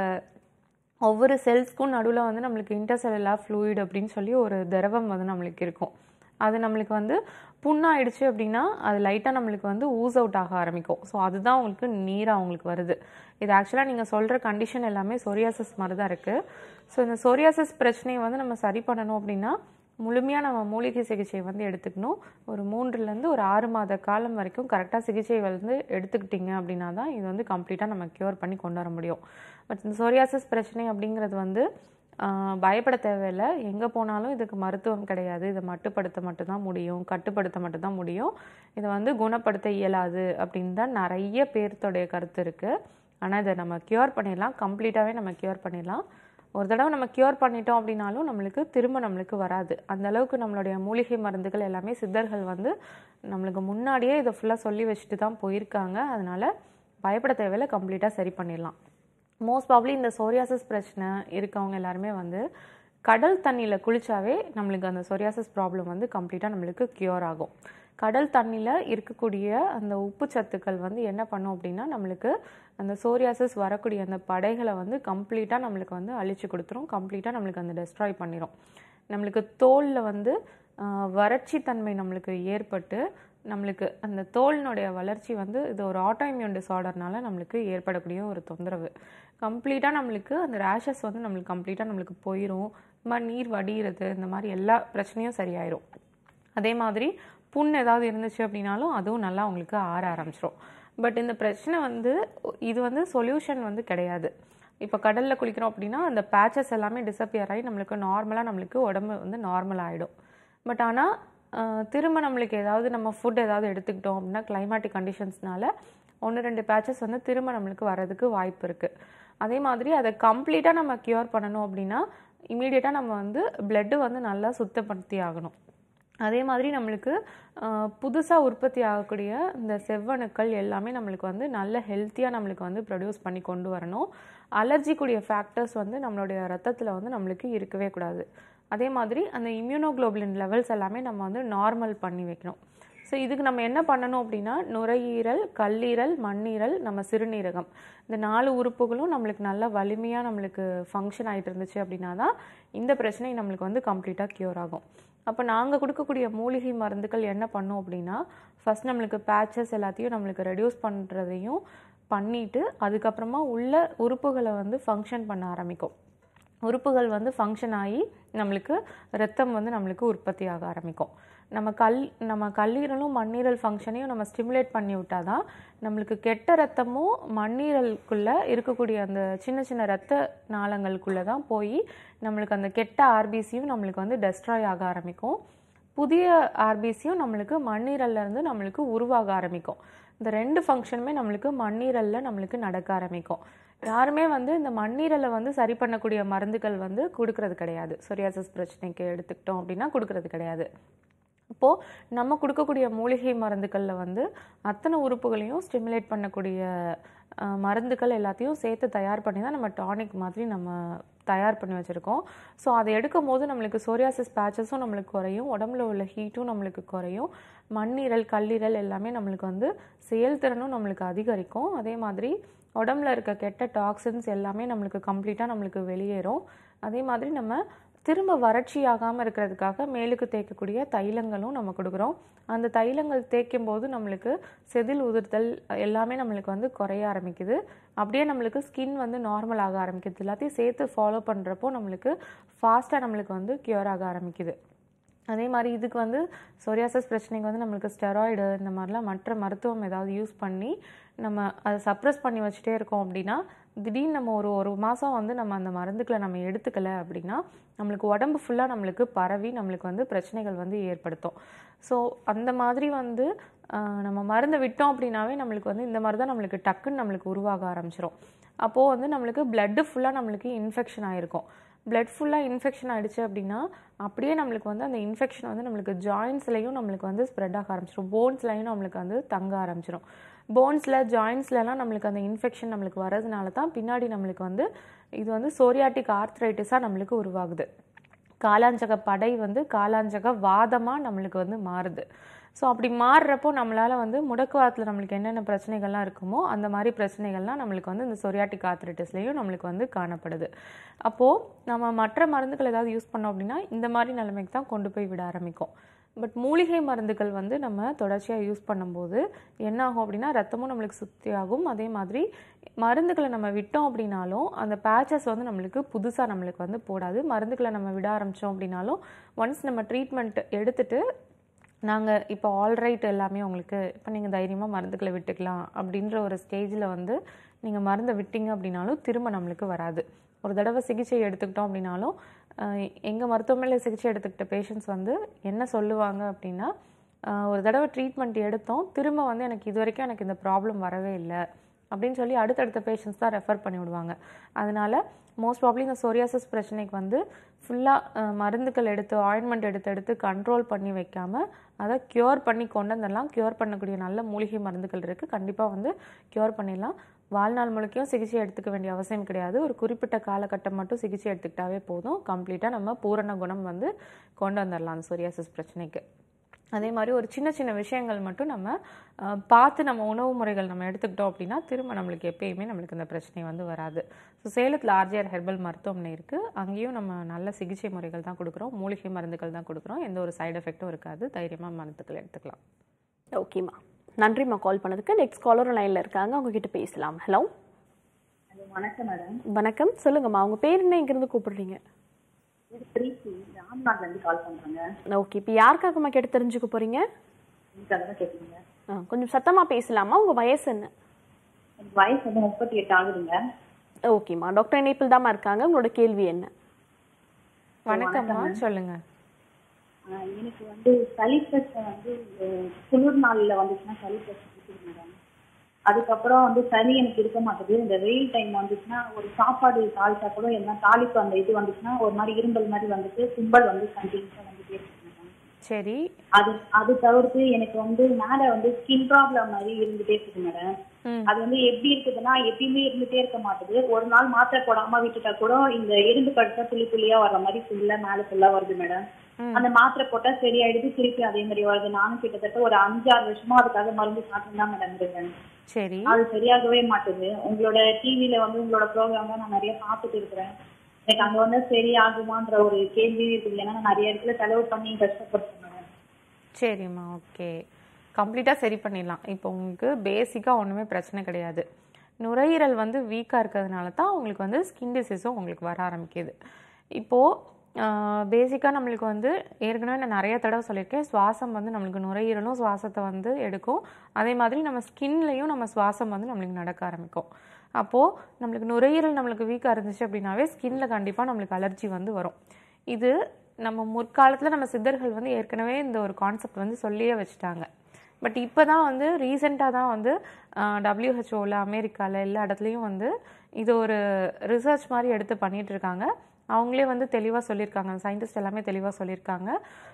ஒவ்வொரு செல்ஸ்க்கும் நடுவில் வந்து நம்மளுக்கு இன்டர்செல்லுலார் ஃப்ளூயிட் அப்படின்னு சொல்லி ஒரு திரவம் வந்து நம்மளுக்கு இருக்கும் அது நம்மளுக்கு வந்து புண்ணாயிடுச்சு அப்படின்னா அது லைட்டாக நம்மளுக்கு வந்து ஊஸ் அவுட் ஆக ஆரம்பிக்கும் ஸோ அதுதான் உங்களுக்கு நீராக உங்களுக்கு வருது இது ஆக்சுவலாக நீங்கள் சொல்கிற கண்டிஷன் எல்லாமே சொரியாசிஸ் மாதிரி தான் இருக்குது ஸோ இந்த சொரியாசிஸ் பிரச்சனையை வந்து நம்ம சரி பண்ணணும் அப்படின்னா முழுமையாக நம்ம மூலிகை சிகிச்சை வந்து எடுத்துக்கணும் ஒரு மூன்றுலேருந்து ஒரு ஆறு மாத காலம் வரைக்கும் கரெக்டாக சிகிச்சை வந்து எடுத்துக்கிட்டீங்க அப்படின்னா தான் இது வந்து கம்ப்ளீட்டாக நம்ம க்யூர் பண்ணி கொண்டு வர முடியும் பட் இந்த சொரியாசிஸ் பிரச்சனை அப்படிங்கிறது வந்து ஆஹ், பயப்பட தேவையில்லை எங்கே போனாலும் இதுக்கு மருத்துவம் கிடையாது இதை மட்டுப்படுத்த மட்டும்தான் முடியும் கட்டுப்படுத்த மட்டும்தான் முடியும் இதை வந்து குணப்படுத்த இயலாது அப்படின்னு தான் நிறைய பேர்த்தோடைய கருத்து இருக்குது ஆனால் இதை நம்ம க்யூர் பண்ணிடலாம் கம்ப்ளீட்டாகவே நம்ம க்யூர் பண்ணிடலாம் ஒரு தடவை நம்ம க்யூர் பண்ணிட்டோம் அப்படின்னாலும் நம்மளுக்கு திரும்ப நம்மளுக்கு வராது அந்த அளவுக்கு நம்மளுடைய மூலிகை மருந்துகள் எல்லாமே சித்தர்கள் வந்து நம்மளுக்கு முன்னாடியே இதை ஃபுல்லாக சொல்லி வச்சுட்டு தான் போயிருக்காங்க அதனால பயப்பட தேவையில்ல கம்ப்ளீட்டாக சரி பண்ணிடலாம் மோஸ்ட் ப்ராப்ளி இந்த சோரியாசிஸ் பிரச்சனை இருக்கவங்க எல்லாருமே வந்து கடல் தண்ணியில் குளிச்சாவே நம்மளுக்கு அந்த சொரியாசிஸ் ப்ராப்ளம் வந்து கம்ப்ளீட்டாக நம்மளுக்கு க்யூர் ஆகும் கடல் தண்ணியில் இருக்கக்கூடிய அந்த உப்பு சத்துக்கள் வந்து என்ன பண்ணும் அப்படின்னா நம்மளுக்கு அந்த சோரியாசிஸ் வரக்கூடிய அந்த படைகளை வந்து கம்ப்ளீட்டாக நம்மளுக்கு வந்து அழிச்சு கொடுத்துரும் கம்ப்ளீட்டாக நம்மளுக்கு அந்த டெஸ்ட்ராய் பண்ணிடும் நம்மளுக்கு தோலில் வந்து ஆஹ், வறட்சி தன்மை நம்மளுக்கு ஏற்பட்டு நம்மளுக்கு அந்த தோலினுடைய வளர்ச்சி வந்து இது ஒரு ஆட்டோஇம்யூன் டிசார்டர்னால நம்மளுக்கு ஏற்படக்கூடிய ஒரு தொந்தரவு கம்ப்ளீட்டாக நம்மளுக்கு அந்த ரேஷஸ் வந்து நம்மளுக்கு கம்ப்ளீட்டாக நம்மளுக்கு போயிடும் இந்த மாதிரி நீர் வடிகிறது இந்த மாதிரி எல்லா பிரச்சனையும் சரியாயிரும் அதே மாதிரி புண் ஏதாவது இருந்துச்சு அப்படின்னாலும் அதுவும் நல்லா உங்களுக்கு ஆற ஆரம்பிச்சிரும் பட் இந்த பிரச்சனை வந்து இது வந்து சொல்யூஷன் வந்து கிடையாது இப்போ கடலில் குளிக்கிறோம் அப்படின்னா அந்த பேச்சஸ் எல்லாமே டிசப்பியர் ஆகி நம்மளுக்கு நார்மலாக நம்மளுக்கு உடம்பு வந்து நார்மல் ஆகிடும் பட் ஆனால் திரும்ப நம்மளுக்கு ஏதாவது நம்ம ஃபுட் ஏதாவது எடுத்துக்கிட்டோம் அப்படின்னா கிளைமேட்டிக் கண்டிஷன்ஸ்னால ஒன்று ரெண்டு பேச்சஸ் வந்து திரும்ப நம்மளுக்கு வர்றதுக்கு வாய்ப்பு இருக்குது அதே மாதிரி அதை கம்ப்ளீட்டாக நம்ம க்யூர் பண்ணணும் அப்படின்னா இமீடியட்டாக நம்ம வந்து பிளட்டு வந்து நல்லா சுத்தப்படுத்தி ஆகணும் அதே மாதிரி நம்மளுக்கு புதுசாக உற்பத்தி ஆகக்கூடிய இந்த செவ்வணுக்கள் எல்லாமே நம்மளுக்கு வந்து நல்ல ஹெல்த்தியாக நம்மளுக்கு வந்து ப்ரொடியூஸ் பண்ணி கொண்டு வரணும் அலர்ஜிக்குரிய ஃபேக்டர்ஸ் வந்து நம்மளுடைய ரத்தத்தில் வந்து நம்மளுக்கு இருக்கவே கூடாது அதே மாதிரி அந்த இம்யூனோகுளோபுலின் லெவல்ஸ் எல்லாமே நம்ம வந்து நார்மல் பண்ணி வைக்கணும் ஸோ இதுக்கு நம்ம என்ன பண்ணணும் அப்படின்னா நுரையீரல் கல்லீரல் மண்ணீரல் நம்ம சிறுநீரகம் இந்த நாலு உறுப்புகளும் நம்மளுக்கு நல்ல வலிமையாக நம்மளுக்கு ஃபங்க்ஷன் ஆகிட்டு இருந்துச்சு அப்படின்னா தான் இந்த பிரச்சனை நம்மளுக்கு வந்து கம்ப்ளீட்டாக க்யூர் ஆகும் அப்போ நாங்கள் கொடுக்கக்கூடிய மூலிகை மருந்துகள் என்ன பண்ணோம் அப்படின்னா ஃபர்ஸ்ட் நம்மளுக்கு பேச்சஸ் எல்லாத்தையும் நம்மளுக்கு ரெடியூஸ் பண்ணுறதையும் பண்ணிட்டு அதுக்கப்புறமா உள்ள உறுப்புகளை வந்து ஃபங்க்ஷன் பண்ண ஆரம்பிக்கும் உறுப்புகள் வந்து ஃபங்க்ஷன் ஆகி நம்மளுக்கு ரத்தம் வந்து நம்மளுக்கு உற்பத்தி ஆக ஆரம்பிக்கும் நம்ம கல் நம்ம கல்லீரலும் மண்ணீரல் ஃபங்க்ஷனையும் நம்ம ஸ்டிமுலேட் பண்ணி விட்டால் தான் நம்மளுக்கு கெட்ட ரத்தமும் மண்ணீரலுக்குள்ளே இருக்கக்கூடிய அந்த சின்ன சின்ன ரத்த நாளங்களுக்குள்ளே தான் போய் நம்மளுக்கு அந்த கெட்ட ஆர்பிசியும் நம்மளுக்கு வந்து டெஸ்ட்ராய் ஆக ஆரம்பிக்கும் புதிய ஆர்பிசியும் நம்மளுக்கு மண்ணீரல்ல இருந்து நம்மளுக்கு உருவாக ஆரம்பிக்கும் இந்த ரெண்டு ஃபங்க்ஷனுமே நம்மளுக்கு மண்ணீரல்ல நம்மளுக்கு நடக்க ஆரம்பிக்கும் யாருமே வந்து இந்த மண்ணீரலை வந்து சரி பண்ணக்கூடிய மருந்துகள் வந்து கொடுக்கறது கிடையாது சொரியாசிஸ் பிரச்சனைக்கு எடுத்துக்கிட்டோம் அப்படின்னா கொடுக்கறது கிடையாது இப்போது நம்ம கொடுக்கக்கூடிய மூலிகை மருந்துகளில் வந்து அத்தனை உறுப்புகளையும் ஸ்டிமுலேட் பண்ணக்கூடிய அஹ், மருந்துகள் எல்லாத்தையும் சேர்த்து தயார் பண்ணி தான் நம்ம டானிக் மாதிரி நம்ம தயார் பண்ணி வச்சுருக்கோம் ஸோ அதை எடுக்கும் போது நம்மளுக்கு சோரியாசிஸ் பேச்சஸும் நம்மளுக்கு குறையும் உடம்புல உள்ள ஹீட்டும் நம்மளுக்கு குறையும் மண்ணீரல் கல்லீரல் எல்லாமே நம்மளுக்கு வந்து செயல்திறனும் நம்மளுக்கு அதிகரிக்கும் அதே மாதிரி உடம்புல இருக்க கெட்ட டாக்ஸின்ஸ் எல்லாமே நம்மளுக்கு கம்ப்ளீட்டாக நம்மளுக்கு வெளியேறும் அதே மாதிரி நம்ம திரும்ப வறட்சி ஆகாமல் இருக்கிறதுக்காக மேலுக்கு தேய்க்கக்கூடிய தைலங்களும் நம்ம கொடுக்குறோம் அந்த தைலங்கள் தேய்க்கும் போது நம்மளுக்கு செதில் உதிர்தல் எல்லாமே நம்மளுக்கு வந்து குறைய ஆரம்பிக்குது அப்படியே நம்மளுக்கு ஸ்கின் வந்து நார்மல் ஆக ஆரம்பிக்குது எல்லாத்தையும் சேர்த்து ஃபாலோ பண்ணுறப்போ நம்மளுக்கு ஃபாஸ்ட்டாக நம்மளுக்கு வந்து க்யூர் ஆக ஆரம்பிக்குது அதே மாதிரி இதுக்கு வந்து சொரியாசிஸ் பிரச்சனைக்கு வந்து நம்மளுக்கு ஸ்டெராய்டு இந்த மாதிரிலாம் மற்ற மருத்துவம் ஏதாவது யூஸ் பண்ணி நம்ம அதை சப்ரஸ் பண்ணி வச்சுட்டே இருக்கோம் அப்படின்னா திடீர்னு நம்ம ஒரு ஒரு மாதம் வந்து நம்ம அந்த மருந்துக்களை நம்ம எடுத்துக்கல அப்படின்னா நம்மளுக்கு உடம்பு ஃபுல்லாக நம்மளுக்கு பரவி நம்மளுக்கு வந்து பிரச்சனைகள் வந்து ஏற்படுத்தும் ஸோ அந்த மாதிரி வந்து ஆஹ், நம்ம மருந்தை விட்டோம் அப்படின்னாவே நம்மளுக்கு வந்து இந்த மாதிரி தான் நம்மளுக்கு டக்குன்னு நம்மளுக்கு உருவாக ஆரம்பிச்சிரும் அப்போது வந்து நம்மளுக்கு பிளட்டு ஃபுல்லாக நம்மளுக்கு இன்ஃபெக்ஷன் ஆகிருக்கும் பிளட் ஃபுல்லாக இன்ஃபெக்ஷன் ஆயிடுச்சு அப்படின்னா அப்படியே நம்மளுக்கு வந்து அந்த இன்ஃபெக்ஷன் வந்து நம்மளுக்கு ஜாயின்ஸ்லையும் நம்மளுக்கு வந்து ஸ்ப்ரெட் ஆக ஆரம்பிச்சிடும் போன்ஸ்லையும் நம்மளுக்கு வந்து தங்க ஆரம்பிச்சிடும் போன்ஸில் ஜாயின்ஸ்லலாம் நம்மளுக்கு அந்த இன்ஃபெக்ஷன் நம்மளுக்கு வரதுனால தான் பின்னாடி நம்மளுக்கு வந்து இது வந்து சோரியாட்டிக் ஆர்த்ரைட்டிஸாக நம்மளுக்கு உருவாகுது காலாஞ்சக படை வந்து காலாஞ்சக வாதமாக நம்மளுக்கு வந்து மாறுது ஸோ அப்படி மாறுறப்போ நம்மளால் வந்து முடக்குவாதத்தில் நம்மளுக்கு என்னென்ன பிரச்சனைகள்லாம் இருக்குமோ அந்த மாதிரி பிரச்சனைகள்லாம் நம்மளுக்கு வந்து இந்த சொரியாட்டிக் ஆர்த்ரைட்டிஸ்லேயும் நம்மளுக்கு வந்து காணப்படுது அப்போது நம்ம மற்ற மருந்துகள் ஏதாவது யூஸ் பண்ணோம் அப்படின்னா இந்த மாதிரி நிலைமைக்கு தான் கொண்டு போய் விட ஆரம்பிக்கும் பட் மூலிகை மருந்துகள் வந்து நம்ம தொடர்ச்சியாக யூஸ் பண்ணும்போது என்ன ஆகும் அப்படின்னா ரத்தமும் நம்மளுக்கு சுத்தி ஆகும் அதே மாதிரி மருந்துகளை நம்ம விட்டோம் அப்படின்னாலும் அந்த பேச்சஸ் வந்து நம்மளுக்கு புதுசாக நம்மளுக்கு வந்து போடாது மருந்துகளை நம்ம விட ஆரம்பித்தோம் அப்படின்னாலும் ஒன்ஸ் நம்ம ட்ரீட்மெண்ட் எடுத்துட்டு நாங்கள் இப்போ ஆல்ரைட் எல்லாமே உங்களுக்கு இப்போ நீங்கள் தைரியமாக மருந்துகளை விட்டுக்கலாம் அப்படின்ற ஒரு ஸ்டேஜில் வந்து நீங்கள் மருந்தை விட்டீங்க அப்படின்னாலும் திரும்ப நம்மளுக்கு வராது ஒரு தடவை சிகிச்சை எடுத்துக்கிட்டோம் அப்படின்னாலும் எங்கள் மருத்துவமனையில் சிகிச்சை எடுத்துக்கிட்ட பேஷண்ட்ஸ் வந்து என்ன சொல்லுவாங்க அப்படின்னா ஆஹ் ஒரு தடவை ட்ரீட்மெண்ட் எடுத்தோம் திரும்ப வந்து எனக்கு இது வரைக்கும் எனக்கு இந்த ப்ராப்ளம் வரவே இல்லை அப்படின்னு சொல்லி அடுத்தடுத்த பேஷண்ட்ஸ் தான் ரெஃபர் பண்ணி விடுவாங்க அதனால மோஸ்ட் ப்ராப்ளி இந்த சொரியாசிஸ் பிரச்சனைக்கு வந்து ஃபுல்லாக மருந்துகள் எடுத்து ஆயின்மெண்ட் எடுத்து எடுத்து கண்ட்ரோல் பண்ணி வைக்காம அதை க்யூர் பண்ணி கொண்டு வந்துடலாம் க்யூர் பண்ணக்கூடிய நல்ல மூலிகை மருந்துகள் இருக்குது கண்டிப்பாக வந்து க்யூர் பண்ணிடலாம் வாழ்நாள் முழுக்கையும் சிகிச்சை எடுத்துக்க வேண்டிய அவசியம் கிடையாது ஒரு குறிப்பிட்ட காலகட்டம் மட்டும் சிகிச்சை எடுத்துக்கிட்டாவே போதும் கம்ப்ளீட்டாக நம்ம பூரண குணம் வந்து கொண்டு வந்துடலாம் அந்த சொரியாசிஸ் பிரச்சனைக்கு அதே மாதிரி ஒரு சின்ன சின்ன விஷயங்கள் மட்டும் நம்ம அஹ், பார்த்து நம்ம உணவு முறைகள் நம்ம எடுத்துக்கிட்டோம் அப்படின்னா திரும்ப நம்மளுக்கு எப்பயுமே நம்மளுக்கு இந்த பிரச்சனை வந்து வராது ஸோ சேலத்தில் ஆர்ஜிஆர் ஹெர்பல் மருத்துவமனை இருக்குது அங்கேயும் நம்ம நல்ல சிகிச்சை முறைகள் தான் கொடுக்குறோம் மூலிகை மருந்துகள் தான் கொடுக்குறோம் எந்த ஒரு சைடு எஃபெக்ட்டும் இருக்காது தைரியமாக மருந்துகள் எடுத்துக்கலாம் ஓகேம்மா நன்றிம்மா கால் பண்ணதுக்கு நெக்ஸ்ட் காலர் லைனில் இருக்காங்க அவங்க கிட்ட பேசலாம் ஹலோ ஹலோ வணக்கம் மேடம் வணக்கம் சொல்லுங்கம்மா உங்க பேர் என்ன இங்கிருந்து கூப்பிடுறீங்க இது பிரீத்தி ராம்நாட்ல இருந்து கால் பண்றாங்க ஓகே இப்போ யாருக்காகம்மா கேட்டு தெரிஞ்சுக்க போறீங்க இதுக்காக தான் கேட்குறீங்க ஆ, கொஞ்சம் சத்தமா பேசலாமா உங்க வயசு என்ன எனக்கு வயசு வந்து முப்பத்தி எட்டு ஆகுதுங்க ஓகேம்மா டாக்டர் இணைப்பில் தாம்மா இருக்காங்க உங்களோட கேள்வி என்ன வணக்கம்மா சொல்லுங்க ஆஹ் எனக்கு வந்து சளி பிரச்சனை வந்து இந்த குளிர் நாள்ல வந்துச்சுன்னா சளி பிரச்சனை இருக்குது மேடம் அதுக்கப்புறம் வந்து சளி எனக்கு இருக்க மாட்டேது இந்த வெயில் டைம் வந்துச்சுன்னா ஒரு சாப்பாடு தாளிச்சா கூட என்ன தாளிப்பு அந்த இது வந்துச்சுன்னா ஒரு மாதிரி இரும்பல் மாதிரி வந்துட்டு தும்பல் வந்து கண்டினியூஸாக வந்துட்டே இருக்கு மேடம் சரி அது அது தவிர்த்து எனக்கு வந்து மேல வந்து ஸ்கின் ப்ராப்ளம் மாதிரி இருந்துட்டே இருக்குது மேடம் ம் அது வந்து எப்படி இருக்குதுன்னா எப்பயுமே இருந்துட்டே இருக்க மாட்டுது ஒரு நாள் மாத்திரை போடாம விட்டுட்டா கூட இந்த எறும்பு கடிச்சா துளி துளியா வர்ற மாதிரி ஃபுல்லா மேல ஃபுல்லா வருது மேடம் ம். அந்த மாத்திரை போட்டா சரியாயிடுது திருப்பி அதே மாதிரி வருது நானும் கிட்டத்தட்ட ஒரு அஞ்சாறு வருஷமா அதுக்காக மருந்து சாப்பிட்டு தான் மேடம் இருக்கேன் சரி அது சரியாகவே மாட்டுது உங்களோட டிவில வந்து உங்களோட ப்ரோக்ராம் நான் நிறைய பார்த்துட்டு இருக்கிறேன் எனக்கு அங்க வந்து சரி ஆகுமான்ற ஒரு கேள்வி இருக்குது ஏன்னா நான் நிறைய இடத்துல செலவு பண்ணி கஷ்டப்பட்டேன் மேடம் சரிம்மா ஓகே கம்ப்ளீட்டாக சரி பண்ணிடலாம் இப்போ உங்களுக்கு பேசிக்காக ஒன்றுமே பிரச்சனை கிடையாது நுரையீரல் வந்து வீக்காக இருக்கிறதுனால தான் உங்களுக்கு வந்து ஸ்கின் டிசீஸும் உங்களுக்கு வர ஆரம்பிக்குது இப்போது பேசிக்காக நம்மளுக்கு வந்து ஏற்கனவே நான் நிறைய தடவை சொல்லியிருக்கேன் சுவாசம் வந்து நம்மளுக்கு நுரையீரலும் சுவாசத்தை வந்து எடுக்கும் அதே மாதிரி நம்ம ஸ்கின்லேயும் நம்ம சுவாசம் வந்து நம்மளுக்கு நடக்க ஆரம்பிக்கும் அப்போது நம்மளுக்கு நுரையீரல் நம்மளுக்கு வீக்காக இருந்துச்சு அப்படின்னாவே ஸ்கின்ல கண்டிப்பாக நம்மளுக்கு அலர்ஜி வந்து வரும் இது நம்ம முற்காலத்தில் நம்ம சித்தர்கள் வந்து ஏற்கனவே இந்த ஒரு கான்செப்ட் வந்து சொல்லியே வச்சுட்டாங்க பட் இப்போ தான் வந்து ரீசெண்டாக தான் வந்து டபிள்யூஹெச்ஓவில் அமெரிக்காவில் எல்லா இடத்துலையும் வந்து இது ஒரு ரிசர்ச் மாதிரி எடுத்து பண்ணிட்டு இருக்காங்க அவங்களே வந்து தெளிவாக சொல்லியிருக்காங்க சயின்டிஸ்ட் எல்லாமே தெளிவாக சொல்லியிருக்காங்க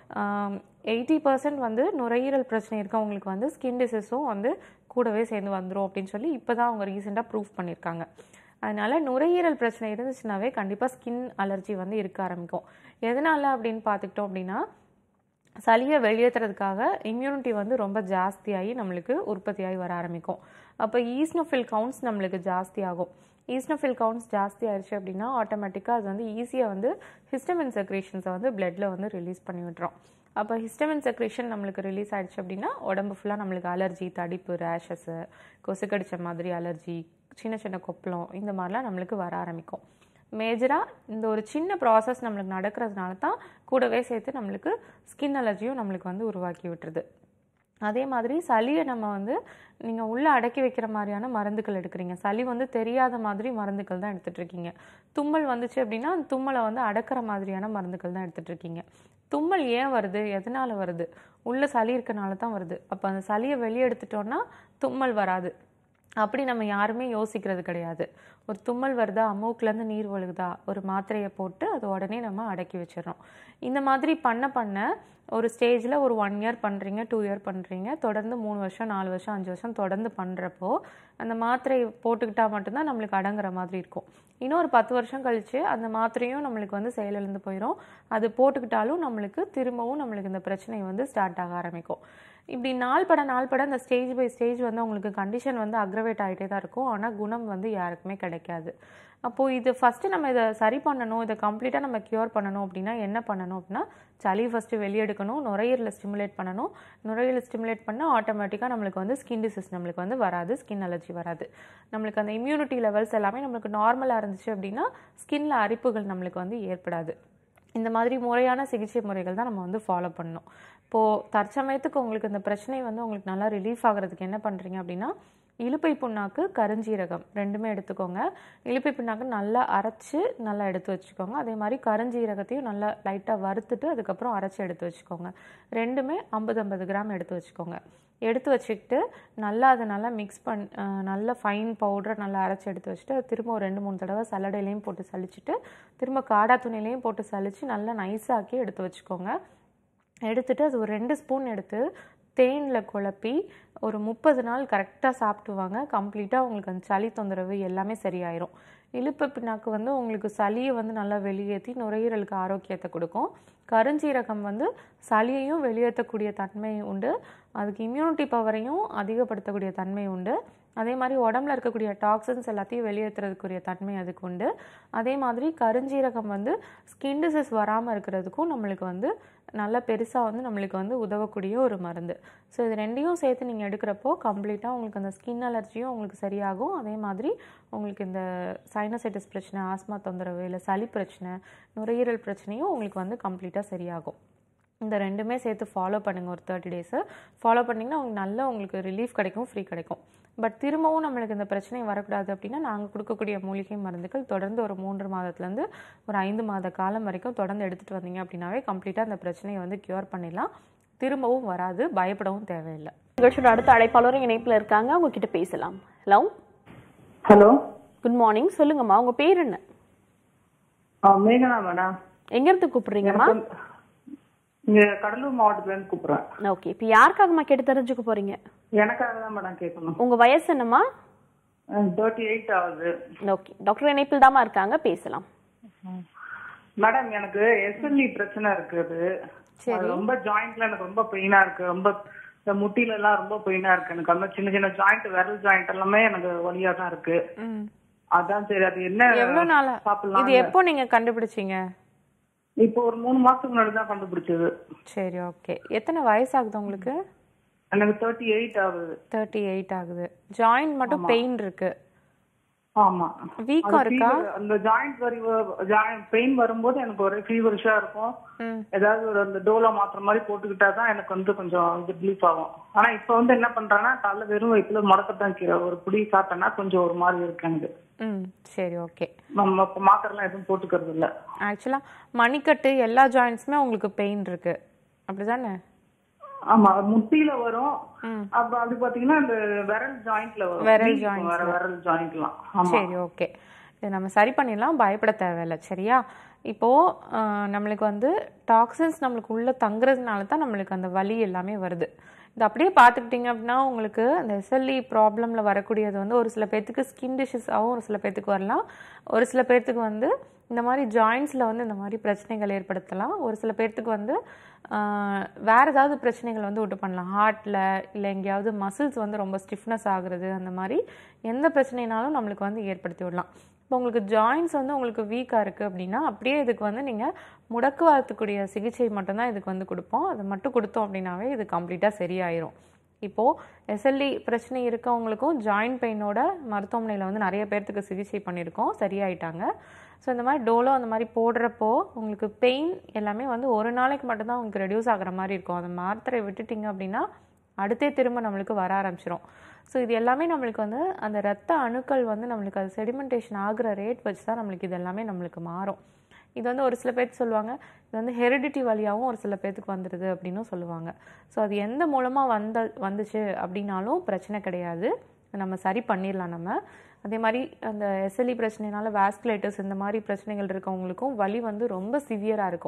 எயிட்டி பர்சன்ட் வந்து நுரையீரல் பிரச்சனை இருக்கவங்களுக்கு வந்து ஸ்கின் டிசீஸும் வந்து கூடவே சேர்ந்து வந்துடும் அப்படின்னு சொல்லி இப்போ தான் அவங்க ரீசெண்டாக ப்ரூவ் பண்ணியிருக்காங்க அதனால நுரையீரல் பிரச்சனை இருந்துச்சுனாவே கண்டிப்பாக ஸ்கின் அலர்ஜி வந்து இருக்க ஆரம்பிக்கும் எதனால அப்படின்னு பார்த்துக்கிட்டோம் அப்படின்னா சளியை வெளியேற்றுறதுக்காக இம்யூனிட்டி வந்து ரொம்ப ஜாஸ்தியாகி நம்மளுக்கு உற்பத்தியாகி வர ஆரம்பிக்கும் அப்போ ஈஸ்னோஃபில் கவுண்ட்ஸ் நம்மளுக்கு ஜாஸ்தி ஆகும் ஈஸ்னோஃபில் கவுண்ட்ஸ் ஜாஸ்தி ஆயிடுச்சு அப்படின்னா ஆட்டோமேட்டிக்காக அது வந்து ஈஸியாக வந்து ஹிஸ்டமின் செக்ரேஷன்ஸை வந்து பிளட்டில் வந்து ரிலீஸ் பண்ணி விட்டுரும் அப்போ ஹிஸ்டமின் செக்ரேஷன் நம்மளுக்கு ரிலீஸ் ஆயிடுச்சு அப்படின்னா உடம்பு ஃபுல்லாக நம்மளுக்கு அலர்ஜி தடிப்பு ரேஷஸு கொசு கடிச்ச மாதிரி அலர்ஜி சின்ன சின்ன கொப்பளம் இந்த மாதிரிலாம் நம்மளுக்கு வர ஆரம்பிக்கும் மேஜராக இந்த ஒரு சின்ன ப்ராசஸ் நம்மளுக்கு நடக்கிறதுனால தான் கூடவே சேர்த்து நம்மளுக்கு ஸ்கின் அலர்ஜியும் நம்மளுக்கு வந்து உருவாக்கி விட்டுருது அதே மாதிரி சளியை நம்ம வந்து நீங்கள் உள்ளே அடக்கி வைக்கிற மாதிரியான மருந்துகள் எடுக்கிறீங்க சளி வந்து தெரியாத மாதிரி மருந்துகள் தான் எடுத்துட்டு இருக்கீங்க தும்மல் வந்துச்சு அப்படின்னா அந்த தும்மலை வந்து அடக்கிற மாதிரியான மருந்துகள் தான் எடுத்துட்டு இருக்கீங்க தும்மல் ஏன் வருது எதனால வருது உள்ள சளி இருக்கனால தான் வருது அப்போ அந்த சளியை வெளியே எடுத்துட்டோம்னா தும்மல் வராது அப்படி நம்ம யாருமே யோசிக்கிறது கிடையாது ஒரு தும்மல் வருதா மூக்குலேருந்து நீர் ஒழுகுதா ஒரு மாத்திரையை போட்டு அது உடனே நம்ம அடக்கி வச்சிடறோம் இந்த மாதிரி பண்ண பண்ண ஒரு ஸ்டேஜில் ஒரு ஒன் இயர் பண்ணுறீங்க டூ இயர் பண்ணுறீங்க தொடர்ந்து மூணு வருஷம் நாலு வருஷம் அஞ்சு வருஷம் தொடர்ந்து பண்ணுறப்போ அந்த மாத்திரை போட்டுக்கிட்டால் மட்டும்தான் நம்மளுக்கு அடங்குற மாதிரி இருக்கும் இன்னும் ஒரு பத்து வருஷம் கழித்து அந்த மாத்திரையும் நம்மளுக்கு வந்து செயலிழந்து போயிடும் அது போட்டுக்கிட்டாலும் நம்மளுக்கு திரும்பவும் நம்மளுக்கு இந்த பிரச்சனை வந்து ஸ்டார்ட் ஆக ஆரம்பிக்கும் இப்படி நாள் பட நாள் பட அந்த ஸ்டேஜ் பை ஸ்டேஜ் வந்து உங்களுக்கு கண்டிஷன் வந்து அக்ரவேட் ஆகிட்டே தான் இருக்கும் ஆனால் குணம் வந்து யாருக்குமே கிடைக்காது அப்போது இது ஃபஸ்ட்டு நம்ம இதை சரி பண்ணணும் இதை கம்ப்ளீட்டாக நம்ம க்யூர் பண்ணணும் அப்படின்னா என்ன பண்ணணும் அப்படின்னா சளி ஃபஸ்ட்டு வெளியெடுக்கணும் நுரையீரலை ஸ்டிமுலேட் பண்ணணும் நுரையீரலை ஸ்டிமுலேட் பண்ணால் ஆட்டோமேட்டிக்காக நம்மளுக்கு வந்து ஸ்கின் டிசீஸ் நம்மளுக்கு வந்து வராது ஸ்கின் அலர்ஜி வராது நம்மளுக்கு அந்த இம்யூனிட்டி லெவல்ஸ் எல்லாமே நம்மளுக்கு நார்மலாக இருந்துச்சு அப்படின்னா ஸ்கின்ல அரிப்புகள் நம்மளுக்கு வந்து ஏற்படாது இந்த மாதிரி முறையான சிகிச்சை முறைகள் தான் நம்ம வந்து ஃபாலோ பண்ணணும் இப்போது தற்சமயத்துக்கு உங்களுக்கு இந்த பிரச்சனை வந்து உங்களுக்கு நல்லா ரிலீஃப் ஆகிறதுக்கு என்ன பண்ணுறீங்க அப்படின்னா இலுப்பை புண்ணாக்கு கருஞ்சீரகம் ரெண்டுமே எடுத்துக்கோங்க இலுப்பை புண்ணாக்கு நல்லா அரைச்சு நல்லா எடுத்து வச்சுக்கோங்க அதே மாதிரி கருஞ்சீரகத்தையும் நல்லா லைட்டாக வறுத்துட்டு அதுக்கப்புறம் அரைச்சி எடுத்து வச்சுக்கோங்க ரெண்டுமே ஐம்பது ஐம்பது கிராம் எடுத்து வச்சுக்கோங்க எடுத்து வச்சுக்கிட்டு நல்லா அதை நல்லா மிக்ஸ் பண் அஹ் நல்லா ஃபைன் பவுடரை நல்லா அரைச்சி எடுத்து வச்சுட்டு அது திரும்ப ஒரு ரெண்டு மூணு தடவை சல்லடையிலையும் போட்டு சலிச்சுட்டு திரும்ப காடா துணிலையும் போட்டு சலிச்சு நல்லா நைஸாக்கி எடுத்து வச்சுக்கோங்க எடுத்துட்டு அது ஒரு ரெண்டு ஸ்பூன் எடுத்து தேனில் குழப்பி ஒரு முப்பது நாள் கரெக்டாக சாப்பிட்டு வாங்க கம்ப்ளீட்டாக உங்களுக்கு அந்த சளி தொந்தரவு எல்லாமே சரியாயிரும் இழுப்பு பின்னாக்கு வந்து உங்களுக்கு சளியை வந்து நல்லா வெளியேற்றி நுரையீரலுக்கு ஆரோக்கியத்தை கொடுக்கும் கருஞ்சீரகம் வந்து சளியையும் வெளியேற்றக்கூடிய தன்மை உண்டு அதுக்கு இம்யூனிட்டி பவரையும் அதிகப்படுத்தக்கூடிய தன்மை உண்டு அதே மாதிரி உடம்புல இருக்கக்கூடிய டாக்ஸின்ஸ் எல்லாத்தையும் வெளியேற்றுறதுக்குரிய தன்மை அதுக்கு உண்டு அதே மாதிரி கருஞ்சீரகம் வந்து ஸ்கின் டிசீஸ் வராமல் இருக்கிறதுக்கும் நம்மளுக்கு வந்து நல்ல பெருசாக வந்து நம்மளுக்கு வந்து உதவக்கூடிய ஒரு மருந்து ஸோ இது ரெண்டையும் சேர்த்து நீங்கள் எடுக்கிறப்போ கம்ப்ளீட்டாக உங்களுக்கு அந்த ஸ்கின் அலர்ஜியும் உங்களுக்கு சரியாகும் அதே மாதிரி உங்களுக்கு இந்த சைனசைட்டிஸ் பிரச்சனை ஆஸ்மா தொந்தரவு இல்லை சளி பிரச்சனை நுரையீரல் பிரச்சனையும் உங்களுக்கு வந்து கம்ப்ளீட்டாக சரியாகும் இந்த ரெண்டுமே சேர்த்து ஃபாலோ பண்ணுங்கள் ஒரு தேர்ட்டி டேஸு ஃபாலோ பண்ணிங்கன்னா உங்களுக்கு நல்ல உங்களுக்கு ரிலீஃப் கிடைக்கும் ஃப்ரீ கிடைக்கும் பட் திரும்பவும் நம்மளுக்கு இந்த பிரச்சனை வரக்கூடாது அப்படின்னா நாங்கள் கொடுக்கக்கூடிய மூலிகை மருந்துகள் தொடர்ந்து ஒரு மூன்று மாதத்துலேருந்து ஒரு ஐந்து மாத காலம் வரைக்கும் தொடர்ந்து எடுத்துகிட்டு வந்தீங்க அப்படின்னாவே கம்ப்ளீட்டாக அந்த பிரச்சனையை வந்து க்யூர் பண்ணிடலாம் திரும்பவும் வராது பயப்படவும் தேவையில்லை நிகழ்ச்சியோட அடுத்த அழைப்பாளரும் இணைப்புல இருக்காங்க அவங்க கிட்ட பேசலாம் ஹலோ ஹலோ குட் மார்னிங் சொல்லுங்கம்மா உங்க பேர் என்ன ஆ மேகனா மேடம் எங்க இருந்து கூப்பிடுறீங்கம்மா இங்க கடலூர் மாவட்டத்துல இருந்து கூப்பிடுறேன் ஓகே இப்போ யாருக்காகம்மா கேட்டு தெரிஞ்சுக்க போறீங்க எனக்காக தான் மேடம் கேட்கணும் உங்க வயசு என்னம்மா தேர்ட்டி எயிட் ஆகுது ஓகே டாக்டர் இணைப்பில் தாம்மா இருக்காங்க பேசலாம் மேடம் எனக்கு எஸ்எல்இ பிரச்சனை இருக்குது அது ரொம்ப ஜாயிண்ட்ல எனக்கு ரொம்ப பெயினா இருக்கு ரொம்ப இந்த முட்டில எல்லாம் ரொம்ப பெயினா இருக்கு எனக்கு அந்த சின்ன சின்ன ஜாயிண்ட் விரல் ஜாயிண்ட் எல்லாமே எனக்கு வலியா தான் இருக்கு அதான் சரி அது என்ன எவ்வளோ நாளா சாப்பிடலாம் இது எப்போ நீங்கள் கண்டுபிடிச்சீங்க இப்போ ஒரு மூணு மாசத்துக்கு முன்னாடி தான் கண்டுபிடிச்சது சரி ஓகே எத்தனை வயசாகுது உங்களுக்கு எனக்கு தேர்ட்டி எயிட் ஆகுது தேர்ட்டி எயிட் ஆகுது ஜாயிண்ட் மட்டும் பெயின் இருக்கு ஆமா வீக்கம் அது இருக்கா fever- அந்த ஜாயிண்ட் வரி ஜாயிண்ட் பெயின் வரும்போது எனக்கு ஒரே ஃபீவரிஷா இருக்கும் ம் ஏதாவது ஒரு அந்த டோலோ மாத்திரை மாதிரி போட்டுக்கிட்டா தான் எனக்கு வந்து கொஞ்சம் இது ரிலீஃப் ஆகும் ஆனா இப்ப வந்து என்ன பண்றாங்கன்னா காலைல வெறும் வயிற்றுல முடக்கத்தான் கீரை ஒரு புடி சாப்பிட்டேன்னா கொஞ்சம் ஒரு மாதிரி இருக்கு எனக்கு ம் சரி ஓகே நம்ம இப்ப மாத்திரைலாம் எதுவும் போட்டுக்கிறது இல்ல ஆக்சுவலாக மணிக்கட்டு எல்லா ஜாயின்ட்ஸுமே உங்களுக்கு பெயின் இருக்கு அப்படிதானே ஆமா முட்டியில வரும் ம் அப்ப அது பாத்தீங்கன்னா இந்த விரல் ஜாயிண்ட்ல வரும் விரல் வீக்கம் joints வர விரல் ஜாயிண்ட்லாம் ஆமா சரி ஓகே இதை நம்ம சரி பண்ணிடலாம் பயப்பட தேவையில்லை சரியா இப்போது ஆஹ், நம்மளுக்கு வந்து டாக்ஸின்ஸ் நம்மளுக்கு உள்ளே தங்குறதுனால தான் நம்மளுக்கு அந்த வலி எல்லாமே வருது இது அப்படியே பார்த்துக்கிட்டிங்க அப்படின்னா உங்களுக்கு அந்த எஸ்எல்இ ப்ராப்ளமில் வரக்கூடியது வந்து ஒரு சில பேர்த்துக்கு ஸ்கின் டிஷஸாகவும் ஒரு சில பேர்த்துக்கு வரலாம் ஒரு சில பேர்த்துக்கு வந்து இந்த மாதிரி ஜாயின்ஸில் வந்து இந்த மாதிரி பிரச்சனைகள் ஏற்படுத்தலாம் ஒரு சில பேர்த்துக்கு வந்து ஆஹ், வேற ஏதாவது பிரச்சனைகள் வந்து உண்டு பண்ணலாம் ஹார்ட்டில் இல்லை எங்கேயாவது மசில்ஸ் வந்து ரொம்ப ஸ்டிஃப்னஸ் ஆகுறது அந்த மாதிரி எந்த பிரச்சனைனாலும் நம்மளுக்கு வந்து ஏற்படுத்தி விடலாம் இப்போ உங்களுக்கு ஜாயின்ஸ் வந்து உங்களுக்கு வீக்காக இருக்குது அப்படின்னா அப்படியே இதுக்கு வந்து நீங்கள் முடக்குவாதத்துக்குரிய சிகிச்சை மட்டும்தான் இதுக்கு வந்து கொடுப்போம் அதை மட்டும் கொடுத்தோம் அப்படின்னாவே இது கம்ப்ளீட்டாக சரியாயிரும் இப்போது எஸ்எல்இ பிரச்சனை இருக்கவங்களுக்கும் ஜாயிண்ட் பெயினோட மருத்துவமனையில் வந்து நிறைய பேர்த்துக்கு சிகிச்சை பண்ணியிருக்கோம் சரியாயிட்டாங்க ஸோ இந்த மாதிரி டோலோ அந்த மாதிரி போடுறப்போ உங்களுக்கு பெயின் எல்லாமே வந்து ஒரு நாளைக்கு மட்டும்தான் உங்களுக்கு ரெடியூஸ் ஆகுற மாதிரி இருக்கும் அந்த மாத்திரை விட்டுட்டீங்க அப்படின்னா அடுத்தே திரும்ப நம்மளுக்கு வர ஆரம்பிச்சிரும் ஸோ இது எல்லாமே நம்மளுக்கு வந்து அந்த ரத்த அணுக்கள் வந்து நம்மளுக்கு அது செடிமெண்டேஷன் ஆகுற ரேட் வச்சு தான் நம்மளுக்கு இது எல்லாமே நம்மளுக்கு மாறும் இது வந்து ஒரு சில பேர்த்து சொல்லுவாங்க இது வந்து ஹெரிடிட்டி வழியாகவும் ஒரு சில பேர்த்துக்கு வந்துடுது அப்படின்னும் சொல்லுவாங்க ஸோ அது எந்த மூலமாக வந்த வந்துச்சு அப்படின்னாலும் பிரச்சனை கிடையாது நம்ம சரி பண்ணிடலாம் நம்ம அதே மாதிரி அந்த எஸ்எல்இ பிரச்சனைனால வாஸ்குலேட்டர்ஸ் இந்த மாதிரி பிரச்சனைகள் இருக்கவங்களுக்கும் வலி வந்து ரொம்ப சிவியராக இருக்கும்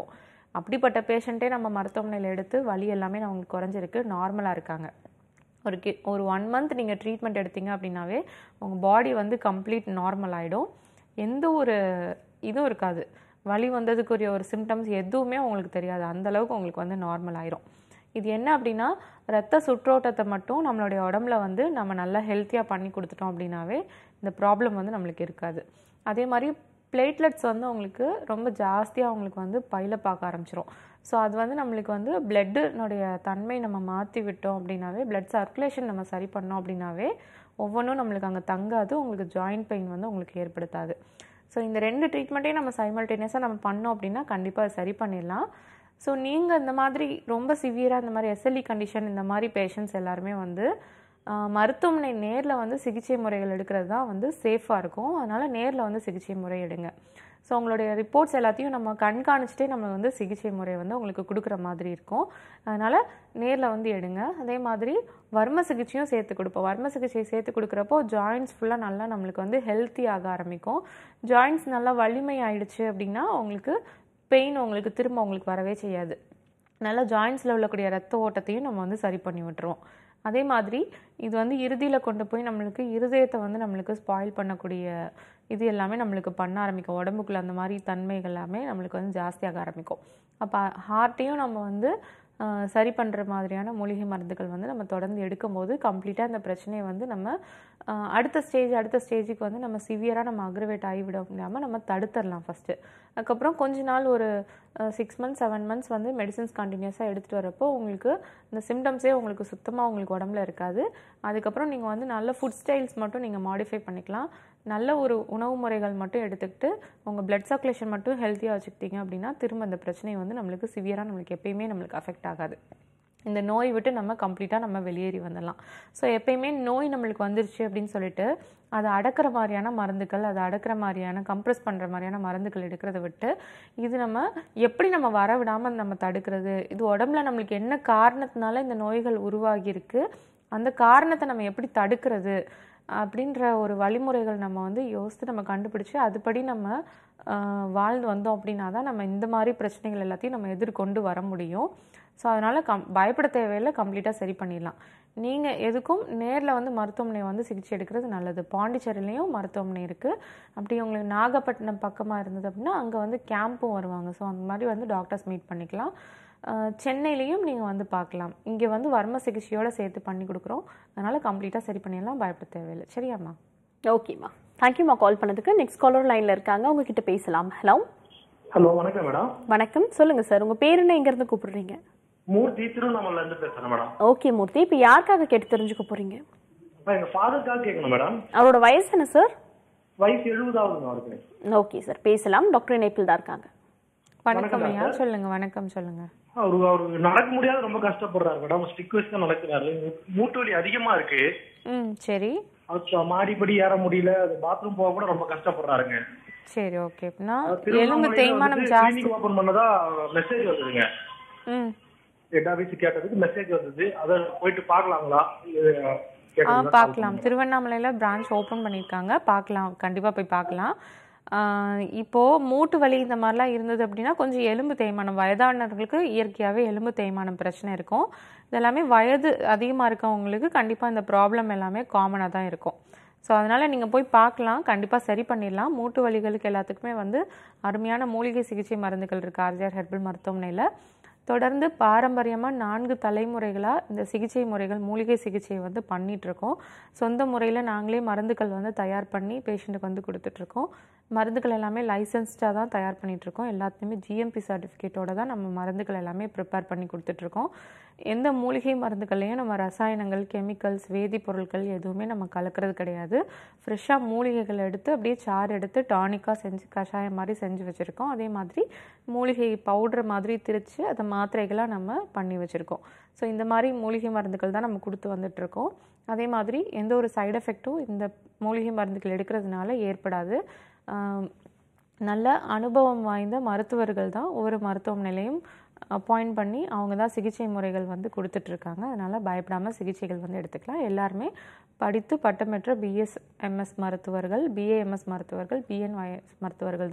அப்படிப்பட்ட பேஷண்ட்டே நம்ம மருத்துவமனையில் எடுத்து வலி எல்லாமே அவங்களுக்கு குறைஞ்சிருக்கு நார்மலாக இருக்காங்க ஒரு கி ஒரு ஒன் மந்த் நீங்கள் ட்ரீட்மெண்ட் எடுத்தீங்க அப்படின்னாவே உங்கள் பாடி வந்து கம்ப்ளீட் நார்மல் ஆகிடும் எந்த ஒரு இதுவும் இருக்காது வலி வந்ததுக்குரிய ஒரு சிம்டம்ஸ் எதுவுமே உங்களுக்கு தெரியாது அந்த அளவுக்கு உங்களுக்கு வந்து நார்மல் ஆயிரும் இது என்ன அப்படின்னா ரத்த சுற்றோட்டத்தை மட்டும் நம்மளுடைய உடம்புல வந்து நம்ம நல்லா ஹெல்த்தியாக பண்ணி கொடுத்துட்டோம் அப்படின்னாவே இந்த ப்ராப்ளம் வந்து நம்மளுக்கு இருக்காது அதே மாதிரி பிளேட்லெட்ஸ் வந்து உங்களுக்கு ரொம்ப ஜாஸ்தியாக அவங்களுக்கு வந்து பையில பார்க்க ஆரம்பிச்சிரும் ஸோ அது வந்து நம்மளுக்கு வந்து பிளட்டுனுடைய தன்மை நம்ம மாற்றி விட்டோம் அப்படின்னாவே பிளட் சர்க்குலேஷன் நம்ம சரி பண்ணோம் அப்படின்னாவே ஒவ்வொன்றும் நம்மளுக்கு அங்கே தங்காது உங்களுக்கு ஜாயிண்ட் பெயின் வந்து உங்களுக்கு ஏற்படுத்தாது ஸோ இந்த ரெண்டு ட்ரீட்மெண்ட்டையும் நம்ம சைமல்டேனியஸாக நம்ம பண்ணோம் அப்படின்னா கண்டிப்பாக சரி பண்ணிடலாம் ஸோ நீங்கள் இந்த மாதிரி ரொம்ப சிவியராக இந்த மாதிரி எஸ்எல்இ கண்டிஷன் இந்த மாதிரி பேஷண்ட்ஸ் எல்லாருமே வந்து ஆஹ், மருத்துவமனை நேரில் வந்து சிகிச்சை முறைகள் எடுக்கிறது தான் வந்து சேஃபாக இருக்கும் அதனால் நேரில் வந்து சிகிச்சை முறை எடுங்க ஸோ உங்களுடைய ரிப்போர்ட்ஸ் எல்லாத்தையும் நம்ம கண்காணிச்சிட்டே நம்ம வந்து சிகிச்சை முறை வந்து உங்களுக்கு கொடுக்குற மாதிரி இருக்கும் அதனால் நேரில் வந்து எடுங்க அதே மாதிரி வர்ம சிகிச்சையும் சேர்த்து கொடுப்போம் வர்ம சிகிச்சை சேர்த்து கொடுக்குறப்போ ஜாயின்ஸ் ஃபுல்லாக நல்லா நம்மளுக்கு வந்து ஹெல்த்தி ஆக ஆரம்பிக்கும் ஜாயின்ஸ் நல்லா வலிமை ஆயிடுச்சு அப்படின்னா உங்களுக்கு பெயின் உங்களுக்கு திரும்ப உங்களுக்கு வரவே செய்யாது நல்லா ஜாயின்ஸில் உள்ளக்கூடிய ரத்த ஓட்டத்தையும் நம்ம வந்து சரி பண்ணி விட்டுருவோம் அதே மாதிரி இது வந்து இறுதியில் கொண்டு போய் நம்மளுக்கு இருதயத்தை வந்து நம்மளுக்கு ஸ்பாயில் பண்ணக்கூடிய இது எல்லாமே நம்மளுக்கு பண்ண ஆரம்பிக்கும் உடம்புக்குள்ள அந்த மாதிரி தன்மைகள் எல்லாமே நம்மளுக்கு வந்து ஜாஸ்தியாக ஆரம்பிக்கும் அப்போ ஹார்ட்டையும் நம்ம வந்து ஆஹ், சரி பண்ணுற மாதிரியான மூலிகை மருந்துகள் வந்து நம்ம தொடர்ந்து எடுக்கும்போது கம்ப்ளீட்டாக இந்த பிரச்சனையை வந்து நம்ம ஆஹ், அடுத்த ஸ்டேஜ் அடுத்த ஸ்டேஜுக்கு வந்து நம்ம சிவியராக நம்ம அக்ரவேட் ஆகிவிட முடியாமல் நம்ம தடுத்துடலாம் ஃபஸ்ட்டு அதுக்கப்புறம் கொஞ்ச நாள் ஒரு சிக்ஸ் மந்த்ஸ் செவன் மந்த்ஸ் வந்து மெடிசின்ஸ் கண்டினியூஸாக எடுத்துகிட்டு வரப்போ உங்களுக்கு இந்த சிம்டம்ஸே உங்களுக்கு சுத்தமாக உங்களுக்கு உடம்புல இருக்காது அதுக்கப்புறம் நீங்கள் வந்து நல்ல ஃபுட் ஸ்டைல்ஸ் மட்டும் நீங்கள் மாடிஃபை பண்ணிக்கலாம் நல்ல ஒரு உணவு முறைகள் மட்டும் எடுத்துக்கிட்டு உங்கள் பிளட் சர்க்குலேஷன் மட்டும் ஹெல்த்தியாக வச்சுக்கிட்டீங்க அப்படின்னா திரும்ப அந்த பிரச்சனை வந்து நம்மளுக்கு சிவியராக நம்மளுக்கு எப்பயுமே நம்மளுக்கு அஃபெக்ட் ஆகாது இந்த நோய் விட்டு நம்ம கம்ப்ளீட்டாக நம்ம வெளியேறி வந்துடலாம் ஸோ எப்பயுமே நோய் நம்மளுக்கு வந்துருச்சு அப்படின்னு சொல்லிட்டு அதை அடக்கிற மாதிரியான மருந்துகள் அதை அடக்கிற மாதிரியான கம்ப்ரெஸ் பண்ணுற மாதிரியான மருந்துகள் எடுக்கிறத விட்டு இது நம்ம எப்படி நம்ம வர விடாமல் நம்ம தடுக்கிறது இது உடம்புல நம்மளுக்கு என்ன காரணத்தினால இந்த நோய்கள் உருவாகியிருக்கு அந்த காரணத்தை நம்ம எப்படி தடுக்கிறது அப்படின்ற ஒரு வழிமுறைகள் நம்ம வந்து யோசித்து நம்ம கண்டுபிடிச்சு அதுபடி நம்ம ஆஹ், வாழ்ந்து வந்தோம் அப்படின்னா தான் நம்ம இந்த மாதிரி பிரச்சனைகள் எல்லாத்தையும் நம்ம எதிர்கொண்டு வர முடியும் ஸோ அதனால் கம் பயப்பட தேவையில்லை கம்ப்ளீட்டாக சரி பண்ணிடலாம் நீங்கள் எதுக்கும் நேரில் வந்து மருத்துவமனை வந்து சிகிச்சை எடுக்கிறது நல்லது பாண்டிச்சேரியிலையும் மருத்துவமனை இருக்குது அப்படி உங்களுக்கு நாகப்பட்டினம் பக்கமாக இருந்தது அப்படின்னா அங்கே வந்து கேம்பும் வருவாங்க ஸோ அந்த மாதிரி வந்து டாக்டர்ஸ் மீட் பண்ணிக்கலாம் ஆஹ் சென்னையிலையும் நீங்கள் வந்து பார்க்கலாம் இங்கே வந்து வர்ம சிகிச்சையோட சேர்த்து பண்ணி கொடுக்குறோம் அதனால் கம்ப்ளீட்டாக சரி பண்ணிடலாம் பயப்பட தேவையில்லை சரியாம்மா ஓகேம்மா தேங்க்யூம்மா கால் பண்ணதுக்கு நெக்ஸ்ட் காலர் லைன்ல இருக்காங்க உங்ககிட்ட பேசலாம் ஹலோ ஹலோ வணக்கம் மேடம் வணக்கம் சொல்லுங்க சார் உங்க பேர் என்ன எங்க இருந்து கூப்பிடுறீங்க மூர்த்தி திருவண்ணாமலைல இருந்து பேசுறேன் மேடம் ஓகே மூர்த்தி இப்போ யாருக்காக கேட்டு தெரிஞ்சுக்க போறீங்க நான் எங்க ஃபாதருக்காக கேட்கணும் மேடம் அவரோட வயசு என்ன சார் வயசு எழுபதாவது அவருக்கு ஓகே சார் பேசலாம் டாக்டர் இணைப்பில் தான் இருக்காங்க வணக்கம் ஐயா சொல்லுங்க வணக்கம் சொல்லுங்க அவரு அவருக்கு நடக்க முடியாத ரொம்ப கஷ்டப்படுறாரு மேடம் ஸ்டிக் வச்சு தான் நடக்கிறாரு மூட்டு வலி அதிகமா இருக்கு ம் சரி அவருக்கு மாடிப்படி ஏற முடியல அது பாத்ரூம் போக கூட ரொம்ப கஷ்டப்படுறாருங்க சரி ஓகே அப்படின்னா எலும்பு தேய்மானம் ஜாஸ்தி ஓபன் பண்ணதா மெசேஜ் வந்ததுங்க ம் ஹெட் ஆபீஸ் கேட்டதுக்கு மெசேஜ் வந்தது அதை போயிட்டு பார்க்கலாங்களா இது ஆ கேட்டதுக்கு பார்க்கலாம் திருவண்ணாமலையில் பிரான்ச் ஓப்பன் பண்ணியிருக்காங்க பார்க்கலாம் கண்டிப்பாக போய் பார்க்கலாம் ஆ, இப்போ மூட்டு வலி இந்த மாதிரிலாம் இருந்தது அப்படின்னா கொஞ்சம் எலும்பு தேய்மானம் வயதானவர்களுக்கு இயற்கையாகவே எலும்பு தேய்மானம் பிரச்சனை இருக்கும் இதெல்லாமே வயது அதிகமாக இருக்கவங்களுக்கு கண்டிப்பாக இந்த ப்ராப்ளம் எல்லாமே காமனாக தான் இருக்கும் ஸோ அதனால் நீங்கள் போய் பார்க்கலாம் கண்டிப்பாக சரி பண்ணிடலாம் மூட்டு வலிகளுக்கு எல்லாத்துக்குமே வந்து அருமையான மூலிகை சிகிச்சை மருந்துகள் இருக்குது ஆர்ஜிஆர் ஹெர்பல் மருத்துவமனையில் தொடர்ந்து பாரம்பரியமாக நான்கு தலைமுறைகளாக இந்த சிகிச்சை முறைகள் மூலிகை சிகிச்சையை வந்து பண்ணிட்டு இருக்கோம் சொந்த முறையில் நாங்களே மருந்துகள் வந்து தயார் பண்ணி பேஷண்ட்டுக்கு வந்து கொடுத்துட்ருக்கோம் மருந்துகள் எல்லாமே லைசன்ஸ்டாக தான் தயார் பண்ணிட்டு இருக்கோம் எல்லாத்துலேயுமே ஜிஎம்பி சர்டிஃபிகேட்டோட தான் நம்ம மருந்துகள் எல்லாமே ப்ரிப்பேர் பண்ணி கொடுத்துட்ருக்கோம் எந்த மூலிகை மருந்துகள்லையும் நம்ம ரசாயனங்கள் கெமிக்கல்ஸ் வேதிப்பொருட்கள் எதுவுமே நம்ம கலக்கிறது கிடையாது ஃப்ரெஷ்ஷாக மூலிகைகள் எடுத்து அப்படியே சாறு எடுத்து டானிக்காக செஞ்சு கஷாயம் மாதிரி செஞ்சு வச்சுருக்கோம் அதே மாதிரி மூலிகை பவுடர் மாதிரி திரித்து அதை மாத்திரைகளாக நம்ம பண்ணி வச்சுருக்கோம் ஸோ இந்த மாதிரி மூலிகை மருந்துகள் தான் நம்ம கொடுத்து வந்துட்ருக்கோம் அதே மாதிரி எந்த ஒரு சைடு எஃபெக்ட்டும் இந்த மூலிகை மருந்துகள் எடுக்கிறதுனால ஏற்படாது ஆம், நல்ல அனுபவம் வாய்ந்த மருத்துவர்கள் தான் ஒவ்வொரு மருத்துவமனையிலையும் அப்பாயிண்ட் பண்ணி அவங்க தான் சிகிச்சை முறைகள் வந்து கொடுத்துட்ருக்காங்க அதனால் பயப்படாமல் சிகிச்சைகள் வந்து எடுத்துக்கலாம் எல்லாருமே படித்து பட்டம் பெற்ற பிஎஸ் எம்எஸ் மருத்துவர்கள் பிஏஎம்எஸ் மருத்துவர்கள் பிஎன்ஒய்எஸ் மருத்துவர்கள் தான்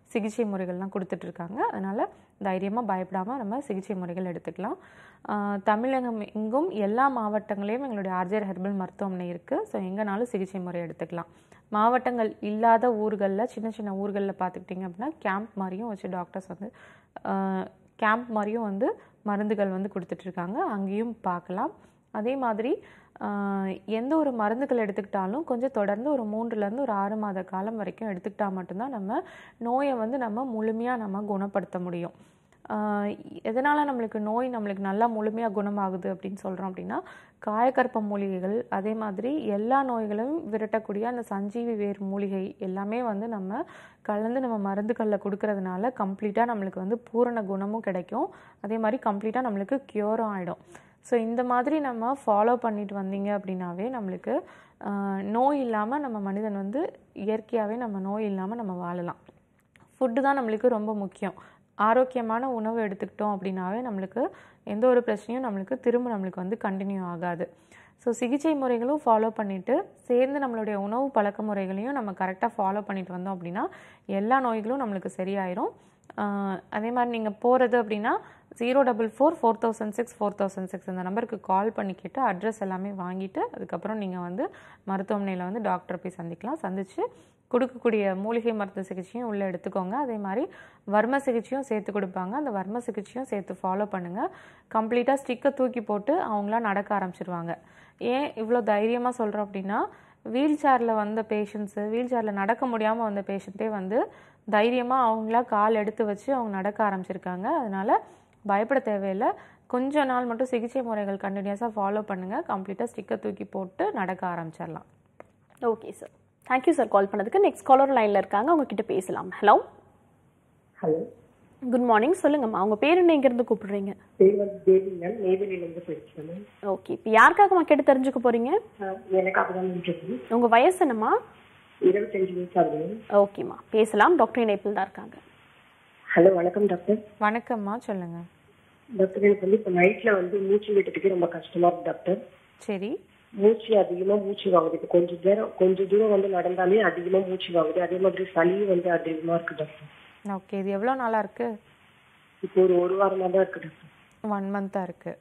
சிகிச்சை முறைகள்லாம் கொடுத்துட்ருக்காங்க அதனால் தைரியமாக பயப்படாமல் நம்ம சிகிச்சை முறைகள் எடுத்துக்கலாம் ஆஹ் தமிழகம் எங்கும் எல்லா மாவட்டங்களையும் எங்களுடைய ஆர்ஜர் ஹெர்பல் மருத்துவமனை இருக்குது ஸோ எங்கேனாலும் சிகிச்சை முறை எடுத்துக்கலாம் மாவட்டங்கள் இல்லாத ஊர்களில் சின்ன சின்ன ஊர்களில் பார்த்துக்கிட்டிங்க அப்படின்னா கேம்ப் மாதிரியும் வச்சு டாக்டர்ஸ் வந்து கேம்ப் மாதிரியும் வந்து மருந்துகள் வந்து கொடுத்துட்ருக்காங்க அங்கேயும் பார்க்கலாம் அதே மாதிரி ஆஹ் எந்த ஒரு மருந்துகள் எடுத்துக்கிட்டாலும் கொஞ்சம் தொடர்ந்து ஒரு மூன்றுலேருந்து ஒரு ஆறு மாத காலம் வரைக்கும் எடுத்துக்கிட்டால் மட்டும்தான் நம்ம நோயை வந்து நம்ம முழுமையாக நம்ம குணப்படுத்த முடியும் ஆஹ் எதனால் நம்மளுக்கு நோய் நம்மளுக்கு நல்லா முழுமையாக குணமாகுது அப்படின்னு சொல்கிறோம் அப்படின்னா காயக்கற்ப மூலிகைகள் அதே மாதிரி எல்லா நோய்களையும் விரட்டக்கூடிய அந்த சஞ்சீவி வேர் மூலிகை எல்லாமே வந்து நம்ம கலந்து நம்ம மருந்துகளில் கொடுக்கறதுனால கம்ப்ளீட்டாக நம்மளுக்கு வந்து பூரண குணமும் கிடைக்கும் அதே மாதிரி கம்ப்ளீட்டாக நம்மளுக்கு க்யூரும் ஆகிடும் ஸோ இந்த மாதிரி நம்ம ஃபாலோ பண்ணிட்டு வந்தீங்க அப்படின்னாவே நம்மளுக்கு ஆஹ் நோய் இல்லாமல் நம்ம மனிதன் வந்து இயற்கையாகவே நம்ம நோய் இல்லாமல் நம்ம வாழலாம் ஃபுட்டு தான் நம்மளுக்கு ரொம்ப முக்கியம் ஆரோக்கியமான உணவு எடுத்துக்கிட்டோம் அப்படின்னாவே நம்மளுக்கு எந்த ஒரு பிரச்சனையும் நம்மளுக்கு திரும்ப நம்மளுக்கு வந்து கண்டினியூ ஆகாது ஸோ சிகிச்சை முறைகளும் ஃபாலோ பண்ணிவிட்டு சேர்ந்து நம்மளுடைய உணவு பழக்க முறைகளையும் நம்ம கரெக்டாக ஃபாலோ பண்ணிட்டு வந்தோம் அப்படின்னா எல்லா நோய்களும் நம்மளுக்கு சரியாயிரும் ஆஹ் அதே மாதிரி நீங்கள் போகிறது அப்படின்னா zero double four four thousand six four thousand six இந்த நம்பருக்கு கால் பண்ணிக்கிட்டு அட்ரஸ் எல்லாமே வாங்கிட்டு அதுக்கப்புறம் நீங்கள் வந்து மருத்துவமனையில் வந்து டாக்டரை போய் சந்திக்கலாம் சந்தித்து கொடுக்கக்கூடிய மூலிகை மருத்துவ சிகிச்சையும் உள்ளே எடுத்துக்கோங்க அதே மாதிரி வர்ம சிகிச்சையும் சேர்த்து கொடுப்பாங்க அந்த வர்ம சிகிச்சையும் சேர்த்து ஃபாலோ பண்ணுங்கள் கம்ப்ளீட்டாக ஸ்டிக்கை தூக்கி போட்டு அவங்களா நடக்க ஆரம்பிச்சிருவாங்க ஏன் இவ்வளோ தைரியமாக சொல்கிறோம் அப்படின்னா வீல் சேரில் வந்த பேஷண்ட்ஸு வீல் சேரில் நடக்க முடியாமல் வந்த பேஷண்ட்டே வந்து தைரியமாக அவங்களா கால் எடுத்து வச்சு அவங்க நடக்க ஆரம்பிச்சிருக்காங்க அதனால் பயப்பட தேவையில்லை கொஞ்ச நாள் மட்டும் சிகிச்சை முறைகள் கண்டினியூஸாக ஃபாலோ பண்ணுங்கள் கம்ப்ளீட்டாக ஸ்டிக்கை தூக்கி போட்டு நடக்க ஆரம்பிச்சிடலாம் okay sir thank you sir call பண்ணதுக்கு நெக்ஸ்ட் காலர் லைனில் இருக்காங்க அவங்க கிட்ட பேசலாம் ஹலோ ஹலோ குட் மார்னிங் சொல்லுங்கம்மா உங்கள் பேர் என்ன எங்கேருந்து கூப்பிடுறீங்க பேர் வந்து தேவி மேம் நெய்வேலியிலேருந்து பேசுகிறேன் மேம் ஓகே இப்போ யாருக்காகம்மா கேட்டு தெரிஞ்சுக்க போகிறீங்க ஆஹ் எனக்கு அப்பதான் இன்ட்ரெஸ்ட் உங்கள் வயசு என்னம்மா இருபத்தஞ்சு வயசு ஆகுது மேம் ஓகேம்மா பேசலாம் டாக்டர் இணைப்பில் தான் இருக்காங்க ஹலோ வணக்கம் டாக்டர் வணக்கம்மா சொல்லுங்கள் டாக்டர் எனக்கு வந்து இப்போ நைட்டில் வந்து மூச்சு விடுறதுக்கு ரொம்ப கஷ்டமா இருக்கு டாக்டர் சரி மூச்சு அதிகமாக மூச்சு வாங்குது இப்போ கொஞ்சம் தூரம் கொஞ்சம் தூரம் வந்து நடந்தாலே அதிகமாக மூச்சு வாங்குது அதே மாதிரி சளியும் வந்து அதிகமாக இருக்கு டாக்டர் ஓகே இது எவ்வளோ நாளாக இருக்குது இப்போ ஒரு ஒரு வாரமாக தான் இருக்கு டாக்டர் ஒன் மந்த்தாக இருக்குது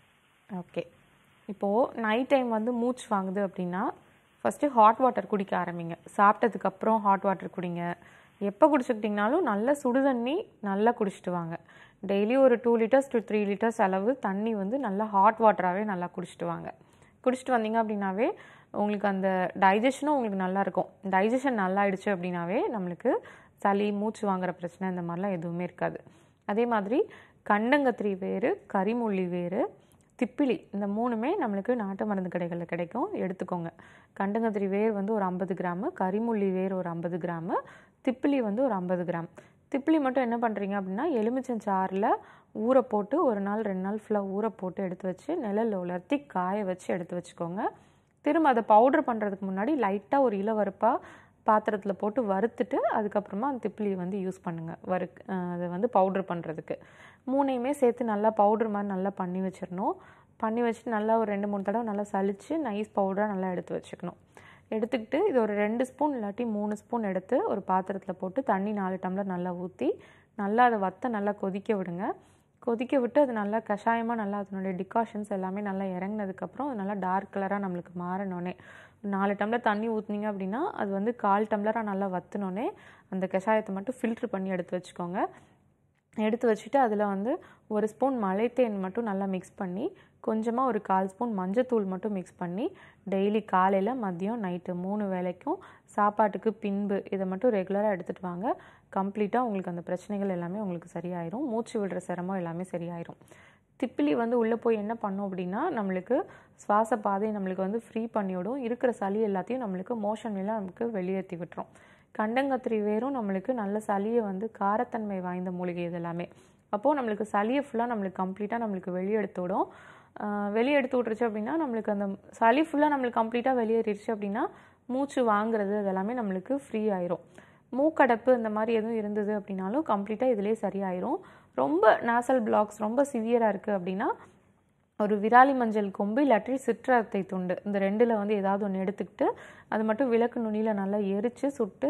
ஓகே இப்போது நைட் டைம் வந்து மூச்சு வாங்குது அப்படின்னா ஃபஸ்ட்டு ஹாட் வாட்டர் குடிக்க ஆரம்பிங்க சாப்பிட்டதுக்கப்புறம் ஹாட் வாட்டர் குடிங்க எப்போ குடிச்சுக்கிட்டிங்கனாலும் நல்ல சுடு தண்ணி நல்லா குடிச்சிட்டு வாங்க டெய்லி ஒரு two litres to three litres அளவு தண்ணி வந்து நல்லா ஹாட் வாட்டராகவே நல்லா குடிச்சிட்டு வாங்க குடிச்சிட்டு வந்தீங்க அப்படின்னாவே உங்களுக்கு அந்த டைஜஷனும் உங்களுக்கு நல்லா இருக்கும் டைஜஷன் நல்லா ஆயிடுச்சு அப்படின்னாவே நம்மளுக்கு சளி மூச்சு வாங்குற பிரச்சனை இந்த மாதிரிலாம் எதுவுமே இருக்காது அதே மாதிரி கண்டங்கத்திரி வேறு கரிமுள்ளி வேறு திப்பிலி இந்த மூணுமே நம்மளுக்கு நாட்டு மருந்து கடைகளில் கிடைக்கும் எடுத்துக்கோங்க கண்டங்கத்திரி வேர் வந்து ஒரு ஐம்பது கிராமு கரிமுள்ளி வேர் ஒரு ஐம்பது கிராமு திப்பிலி வந்து ஒரு ஐம்பது கிராம் திப்பிலி மட்டும் என்ன பண்ணுறீங்க அப்படின்னா எலுமிச்சஞ்சாறில் ஊற போட்டு ஒரு நாள் ரெண்டு நாள் ஃபுல்லாக ஊற போட்டு எடுத்து வச்சு நிழல்ல உலர்த்தி காய வச்சு எடுத்து வச்சுக்கோங்க திரும்ப அதை பவுடர் பண்ணுறதுக்கு முன்னாடி லைட்டாக ஒரு இளவறுப்பாக பாத்திரத்தில் போட்டு வறுத்துட்டு அதுக்கப்புறமா அந்த திப்பிலியை வந்து யூஸ் பண்ணுங்கள் வறு அஹ் அதை வந்து பவுடர் பண்ணுறதுக்கு மூணையுமே சேர்த்து நல்லா பவுடர் மாதிரி நல்லா பண்ணி வச்சிடணும் பண்ணி வச்சுட்டு நல்லா ஒரு ரெண்டு மூணு தடவை நல்லா சலிச்சு நைஸ் பவுடராக நல்லா எடுத்து வச்சுக்கணும் எடுத்துக்கிட்டு இது ஒரு ரெண்டு ஸ்பூன் இல்லாட்டி மூணு ஸ்பூன் எடுத்து ஒரு பாத்திரத்தில் போட்டு தண்ணி நாலு டம்ளர் நல்லா ஊற்றி நல்லா அதை வத்த நல்லா கொதிக்க விடுங்க கொதிக்க விட்டு அது நல்லா கஷாயமாக நல்லா அதனுடைய டிகாஷன்ஸ் எல்லாமே நல்லா இறங்குனதுக்கப்புறம் அது நல்லா டார்க் கலராக நம்மளுக்கு மாறினோடனே நாலு டம்ளர் தண்ணி ஊற்றுனீங்க அப்படின்னா அது வந்து கால் டம்ளராக நல்லா வத்துனோடனே அந்த கஷாயத்தை மட்டும் ஃபில்ட்ரு பண்ணி எடுத்து வச்சுக்கோங்க எடுத்து வச்சுட்டு அதில் வந்து ஒரு ஸ்பூன் மலைத்தேன் மட்டும் நல்லா மிக்ஸ் பண்ணி கொஞ்சமாக ஒரு கால் ஸ்பூன் மஞ்சத்தூள் மட்டும் மிக்ஸ் பண்ணி டெய்லி காலையில் மதியம் நைட்டு மூணு வேளைக்கும் சாப்பாட்டுக்கு பின்பு இதை மட்டும் ரெகுலராக எடுத்துகிட்டு வாங்க கம்ப்ளீட்டாக உங்களுக்கு அந்த பிரச்சனைகள் எல்லாமே உங்களுக்கு சரியாயிரும் மூச்சு விடுற சிரமம் எல்லாமே சரியாயிரும் திப்பிலி வந்து உள்ளே போய் என்ன பண்ணும் அப்படின்னா நம்மளுக்கு சுவாச பாதை நம்மளுக்கு வந்து ஃப்ரீ பண்ணிவிடும் இருக்கிற சளி எல்லாத்தையும் நம்மளுக்கு மோஷன் எல்லாம் நமக்கு வெளியேற்றி விட்டுரும் கண்டங்கத்திரி வேரும் நம்மளுக்கு நல்ல சளியை வந்து காரத்தன்மை வாய்ந்த மூலிகை இது எல்லாமே அப்போது நம்மளுக்கு சளியை ஃபுல்லாக நம்மளுக்கு கம்ப்ளீட்டாக நம்மளுக்கு வெளியே எடுத்து விடும் ஆஹ் வெளியே எடுத்து விட்டுருச்சு அப்படின்னா நம்மளுக்கு அந்த சளி ஃபுல்லாக நம்மளுக்கு கம்ப்ளீட்டாக வெளியேறிடுச்சு அப்படின்னா மூச்சு வாங்குறது அதெல்லாமே நம்மளுக்கு ஃப்ரீ ஆயிரும் மூக்கடைப்பு இந்த மாதிரி எதுவும் இருந்தது அப்படின்னாலும் கம்ப்ளீட்டாக இதிலே சரியாயிரும் ரொம்ப நாசல் பிளாக்ஸ் ரொம்ப சிவியராக இருக்குது அப்படின்னா ஒரு விராலி மஞ்சள் கொம்பு இல்லாட்டி சிற்றத்தை துண்டு இந்த ரெண்டில் வந்து ஏதாவது ஒன்று எடுத்துக்கிட்டு அது மட்டும் விளக்கு நுனியில் நல்லா எரித்து சுட்டு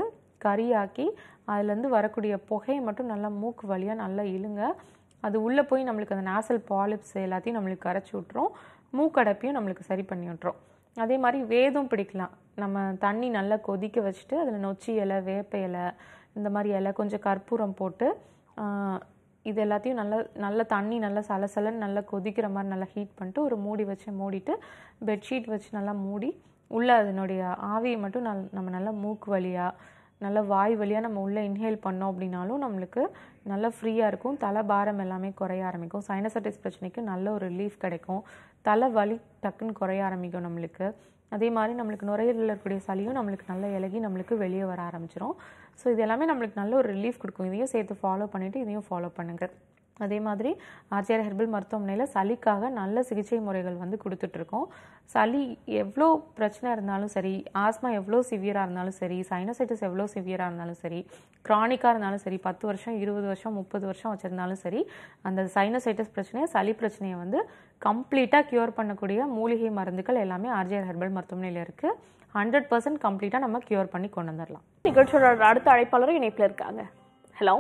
கறியாக்கி அதுலேருந்து வரக்கூடிய புகையை மட்டும் நல்லா மூக்கு வழியாக நல்லா இழுங்க அது உள்ளே போய் நம்மளுக்கு அந்த நாசல் பாலிப்ஸ் எல்லாத்தையும் நம்மளுக்கு கரைச்சி விட்ரும் மூக்கடைப்பையும் நம்மளுக்கு சரி பண்ணி விட்ரும் அதே மாதிரி வேதும் பிடிக்கலாம் நம்ம தண்ணி நல்லா கொதிக்க வச்சுட்டு அதில் நொச்சி இலை வேப்ப இலை இந்த மாதிரி இலை கொஞ்சம் கற்பூரம் போட்டு ஆஹ், இது எல்லாத்தையும் நல்லா நல்ல தண்ணி நல்லா சலசலன்னு நல்லா கொதிக்கிற மாதிரி நல்லா ஹீட் பண்ணிட்டு ஒரு மூடி வச்சு மூடிட்டு பெட்ஷீட் வச்சு நல்லா மூடி உள்ளே அதனுடைய ஆவியை மட்டும் நல் நம்ம நல்லா மூக்கு வழியாக நல்ல வாய் வழியாக நம்ம உள்ளே இன்ஹேல் பண்ணோம் அப்படின்னாலும் நம்மளுக்கு நல்லா ஃப்ரீயாக இருக்கும் தலை பாரம் எல்லாமே குறைய ஆரம்பிக்கும் சைனசைட்டிஸ் பிரச்சனைக்கு நல்ல ஒரு ரிலீஃப் கிடைக்கும் தலை வலி டக்குன்னு குறைய ஆரம்பிக்கும் நம்மளுக்கு அதே மாதிரி நம்மளுக்கு நுரையீரலில் இருக்கக்கூடிய சளியும் நம்மளுக்கு நல்லா இலகி நம்மளுக்கு வெளியே வர ஆரம்பிச்சிரும் ஸோ இது எல்லாமே நம்மளுக்கு நல்ல ஒரு ரிலீஃப் கொடுக்கும் இதையும் சேர்த்து ஃபாலோ பண்ணிவிட்டு இதையும் ஃபாலோ பண்ணுங்க அதே மாதிரி ஆர்ஜிஆர் ஹெர்பல் மருத்துவமனையில் சளிக்காக நல்ல சிகிச்சை முறைகள் வந்து கொடுத்துட்ருக்கோம் சளி எவ்வளோ பிரச்சனை இருந்தாலும் சரி ஆஸ்மா எவ்வளோ சிவியராக இருந்தாலும் சரி சைனசைட்டிஸ் எவ்வளோ சிவியராக இருந்தாலும் சரி க்ரானிக்காக இருந்தாலும் சரி பத்து வருஷம் இருபது வருஷம் முப்பது வருஷம் வச்சுருந்தாலும் சரி அந்த சைனசைட்டிஸ் பிரச்சனையை சளி பிரச்சனையை வந்து கம்ப்ளீட்டாக க்யூர் பண்ணக்கூடிய மூலிகை மருந்துகள் எல்லாமே ஆர்ஜிஆர் ஹெர்பல் மருத்துவமனையில் இருக்குது ஹண்ட்ரட் பர்சன்ட் கம்ப்ளீட்டாக நம்ம க்யூர் பண்ணி கொண்டு வந்துடலாம் நிகழ்ச்சியோட அடுத்த அழைப்பாளரும் இணைப்புல இருக்காங்க ஹலோ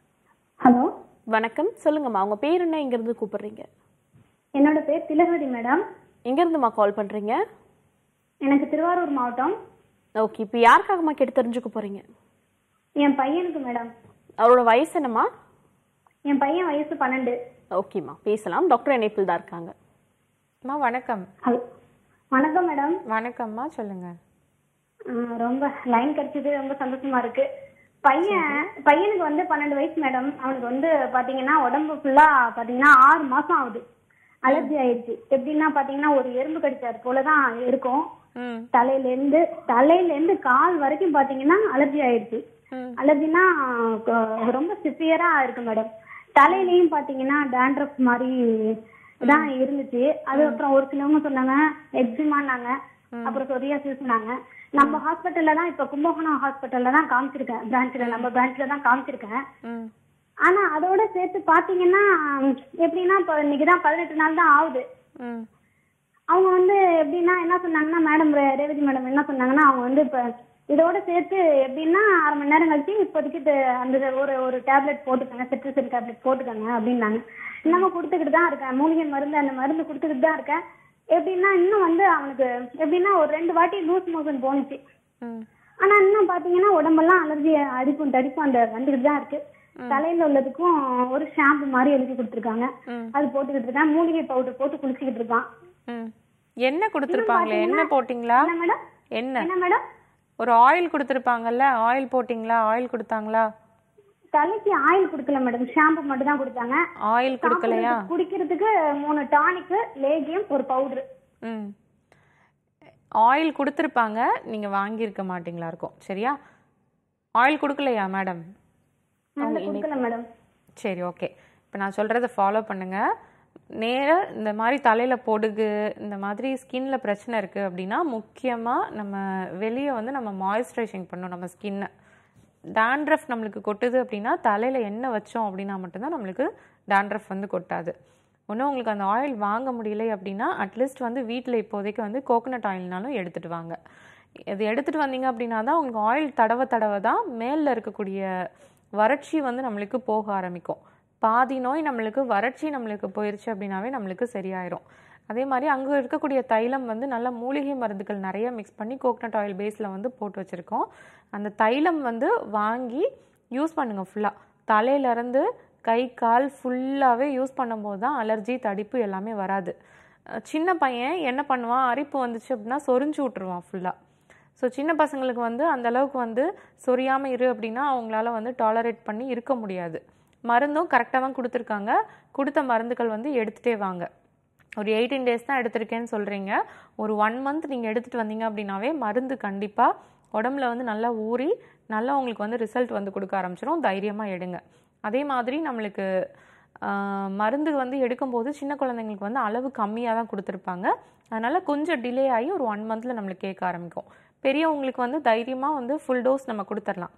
ஹலோ வணக்கம் சொல்லுங்கம்மா உங்க பேர் என்ன இங்க இருந்து கூப்பிடுறீங்க என்னோட பேர் திலகவதி மேடம் எங்க இருந்துமா கால் பண்றீங்க எனக்கு திருவாரூர் மாவட்டம் ஓகே இப்போ யாருக்காகம்மா கேட்டு தெரிஞ்சுக்க போறீங்க என் பையனுக்கு மேடம் அவரோட வயசு என்னம்மா என் பையன் வயசு பன்னெண்டு ஓகேம்மா பேசலாம் டாக்டர் இணைப்பில் தான் இருக்காங்க அம்மா வணக்கம் ஹலோ வணக்கம் மேடம் வணக்கம்மா சொல்லுங்கள் ஆ, ரொம்ப லைன் கிடைச்சது ரொம்ப சந்தோஷமா இருக்கு பையன் பையனுக்கு வந்து பன்னெண்டு வயசு மேடம் அவனுக்கு வந்து பாத்தீங்கன்னா உடம்பு ஃபுல்லா பாத்தீங்கன்னா ஆறு மாசம் ஆகுது அலர்ஜி ஆயிடுச்சு எப்படின்னா பாத்தீங்கன்னா ஒரு எறும்பு கடிச்சாரு போலதான் இருக்கும் ம் தலையில இருந்து தலையில இருந்து கால் வரைக்கும் பாத்தீங்கன்னா அலர்ஜி ஆயிடுச்சு அலர்ஜினா கொ- ரொம்ப சிவியரா இருக்கு மேடம் தலையிலயும் பாத்தீங்கன்னா டேண்ட்ரஃப் மாதிரி தான் இருந்துச்சு அதுக்கப்புறம் ஒரு சிலவங்க சொன்னாங்க எக்ஸிமான்னாங்க அப்புறம் சொரியாசிஸ்னாங்க நம்ம ஹாஸ்பிட்டல்ல தான் இப்ப கும்பகோணம் ஹாஸ்பிட்டல்ல தான் காமிச்சிருக்கேன் பிரான்ச்ல நம்ம பிரான்ச்ல தான் காமிச்சிருக்கேன் ம் ஆனா அதோட சேர்த்து பாத்தீங்கன்னா எப்படின்னா இப்ப இன்னைக்கு தான் பதினெட்டு நாள் தான் ஆகுது ம் அவங்க வந்து எப்படின்னா என்ன சொன்னாங்கன்னா மேடம் ரேவதி மேடம் என்ன சொன்னாங்கன்னா அவங்க வந்து இப்ப இதோட சேர்த்து எப்படின்னா அரை மணி நேரம் கழிச்சு இப்போதைக்கு இது அந்த ஒரு ஒரு டேப்லெட் போட்டுக்கோங்க சிட்ரசன் டேப்லெட் போட்டுக்கோங்க அப்படின்னாங்க இன்னமும் கொடுத்துக்கிட்டு தான் இருக்கேன் மூலிகை மருந்து அந்த மருந்து கொடுத்துக்கிட்டு தான் இருக்கேன் எப்படின்னா இன்னும் வந்து அவனுக்கு எப்படின்னா ஒரு ரெண்டு வாட்டி லூஸ் மோஷன் போணுச்சு ம் ஆனா இன்னும் பாத்தீங்கன்னா உடம்பெல்லாம் அலர்ஜி அடிப்பும் தடிப்பும் அந்த வந்துகிட்டு தான் இருக்கு தலையில உள்ளதுக்கும் ஒரு ஷாம்பு மாதிரி எழுதி கொடுத்துருக்காங்க அது போட்டுக்கிட்டு இருக்கான் மூலிகை பவுடர் போட்டு குளிச்சுக்கிட்டு இருக்கான் ம் என்ன கொடுத்துருப்பாங்களே என்ன போட்டிங்களா என்ன மேடம் என்ன என்ன மேடம் ஒரு ஆயில் கொடுத்துருப்பாங்கல்ல ஆயில் போட்டிங்களா ஆயில் கொடுத்தாங்களா தலைக்கு ஆயில் கொடுக்கல மேடம் ஷாம்பு மட்டும் தான் கொடுத்தாங்க ஆயில் கொடுக்கலையா சாப்பிடுறதுக்கு, குடிக்கிறதுக்கு மூணு டானிக்கு லேகியம் ஒரு பவுடர் ம் ஆயில் கொடுத்துருப்பாங்க நீங்கள் வாங்கியிருக்க மாட்டீங்களா இருக்கும் சரியா ஆயில் கொடுக்கலையா மேடம் கொடுக்கல மேடம் சரி ஓகே இப்போ நான் சொல்கிறத ஃபாலோ பண்ணுங்கள் நேராக இந்த மாதிரி தலையில் பொடுகு இந்த மாதிரி ஸ்கின்ல பிரச்சனை இருக்குது அப்படின்னா முக்கியமாக நம்ம வெளியே வந்து நம்ம மாய்ஸ்சரைசிங் பண்ணணும் நம்ம ஸ்கின்னை dandruff நம்மளுக்கு கொட்டுது அப்படின்னா தலையில் எண்ணெய் வச்சோம் அப்படின்னா மட்டும்தான் நம்மளுக்கு dandruff வந்து கொட்டாது ஒன்றும் உங்களுக்கு அந்த ஆயில் வாங்க முடியலை அப்படின்னா அட்லீஸ்ட் வந்து வீட்டில் இப்போதைக்கு வந்து கோகனட் ஆயில்னாலும் எடுத்துகிட்டு வாங்க இது எடுத்துகிட்டு வந்தீங்க அப்படின்னா தான் உங்களுக்கு ஆயில் தடவை தடவை தான் மேலில் இருக்கக்கூடிய வறட்சி வந்து நம்மளுக்கு போக ஆரம்பிக்கும் பாதி நோய் நம்மளுக்கு வறட்சி நம்மளுக்கு போயிருச்சு அப்படின்னாவே நம்மளுக்கு சரியாயிரும் அதே மாதிரி அங்கே இருக்கக்கூடிய தைலம் வந்து நல்ல மூலிகை மருந்துகள் நிறைய மிக்ஸ் பண்ணி கோகனட் ஆயில் பேஸில் வந்து போட்டு வச்சுருக்கோம் அந்த தைலம் வந்து வாங்கி யூஸ் பண்ணுங்கள் ஃபுல்லாக தலையிலேருந்து கை கால் ஃபுல்லாகவே யூஸ் பண்ணும்போது தான் அலர்ஜி தடிப்பு எல்லாமே வராது அஹ் சின்ன பையன் என்ன பண்ணுவான் அரிப்பு வந்துச்சு அப்படின்னா சொரிஞ்சு விட்ருவான் ஃபுல்லாக ஸோ சின்ன பசங்களுக்கு வந்து அந்த அளவுக்கு வந்து சொரியாமல் இரு அப்படின்னா அவங்களால வந்து டாலரேட் பண்ணி இருக்க முடியாது மருந்தும் கரெக்டாக தான் கொடுத்துருக்காங்க கொடுத்த மருந்துகள் வந்து எடுத்துகிட்டே வாங்க ஒரு எயிட்டீன் டேஸ் தான் எடுத்திருக்கேன்னு சொல்கிறீங்க ஒரு ஒன் மந்த் நீங்கள் எடுத்துகிட்டு வந்தீங்க அப்படின்னாவே மருந்து கண்டிப்பாக உடம்புல வந்து நல்லா ஊறி நல்லா உங்களுக்கு வந்து ரிசல்ட் வந்து கொடுக்க ஆரம்பிச்சிடும் தைரியமாக எடுங்க அதே மாதிரி நம்மளுக்கு ஆஹ், மருந்து வந்து எடுக்கும்போது சின்ன குழந்தைங்களுக்கு வந்து அளவு கம்மியாக தான் கொடுத்துருப்பாங்க அதனால் கொஞ்சம் டிலே ஆகி ஒரு ஒன் மந்தில் நம்மளுக்கு கேட்க ஆரம்பிக்கும் பெரியவங்களுக்கு வந்து தைரியமாக வந்து ஃபுல் டோஸ் நம்ம கொடுத்துடலாம்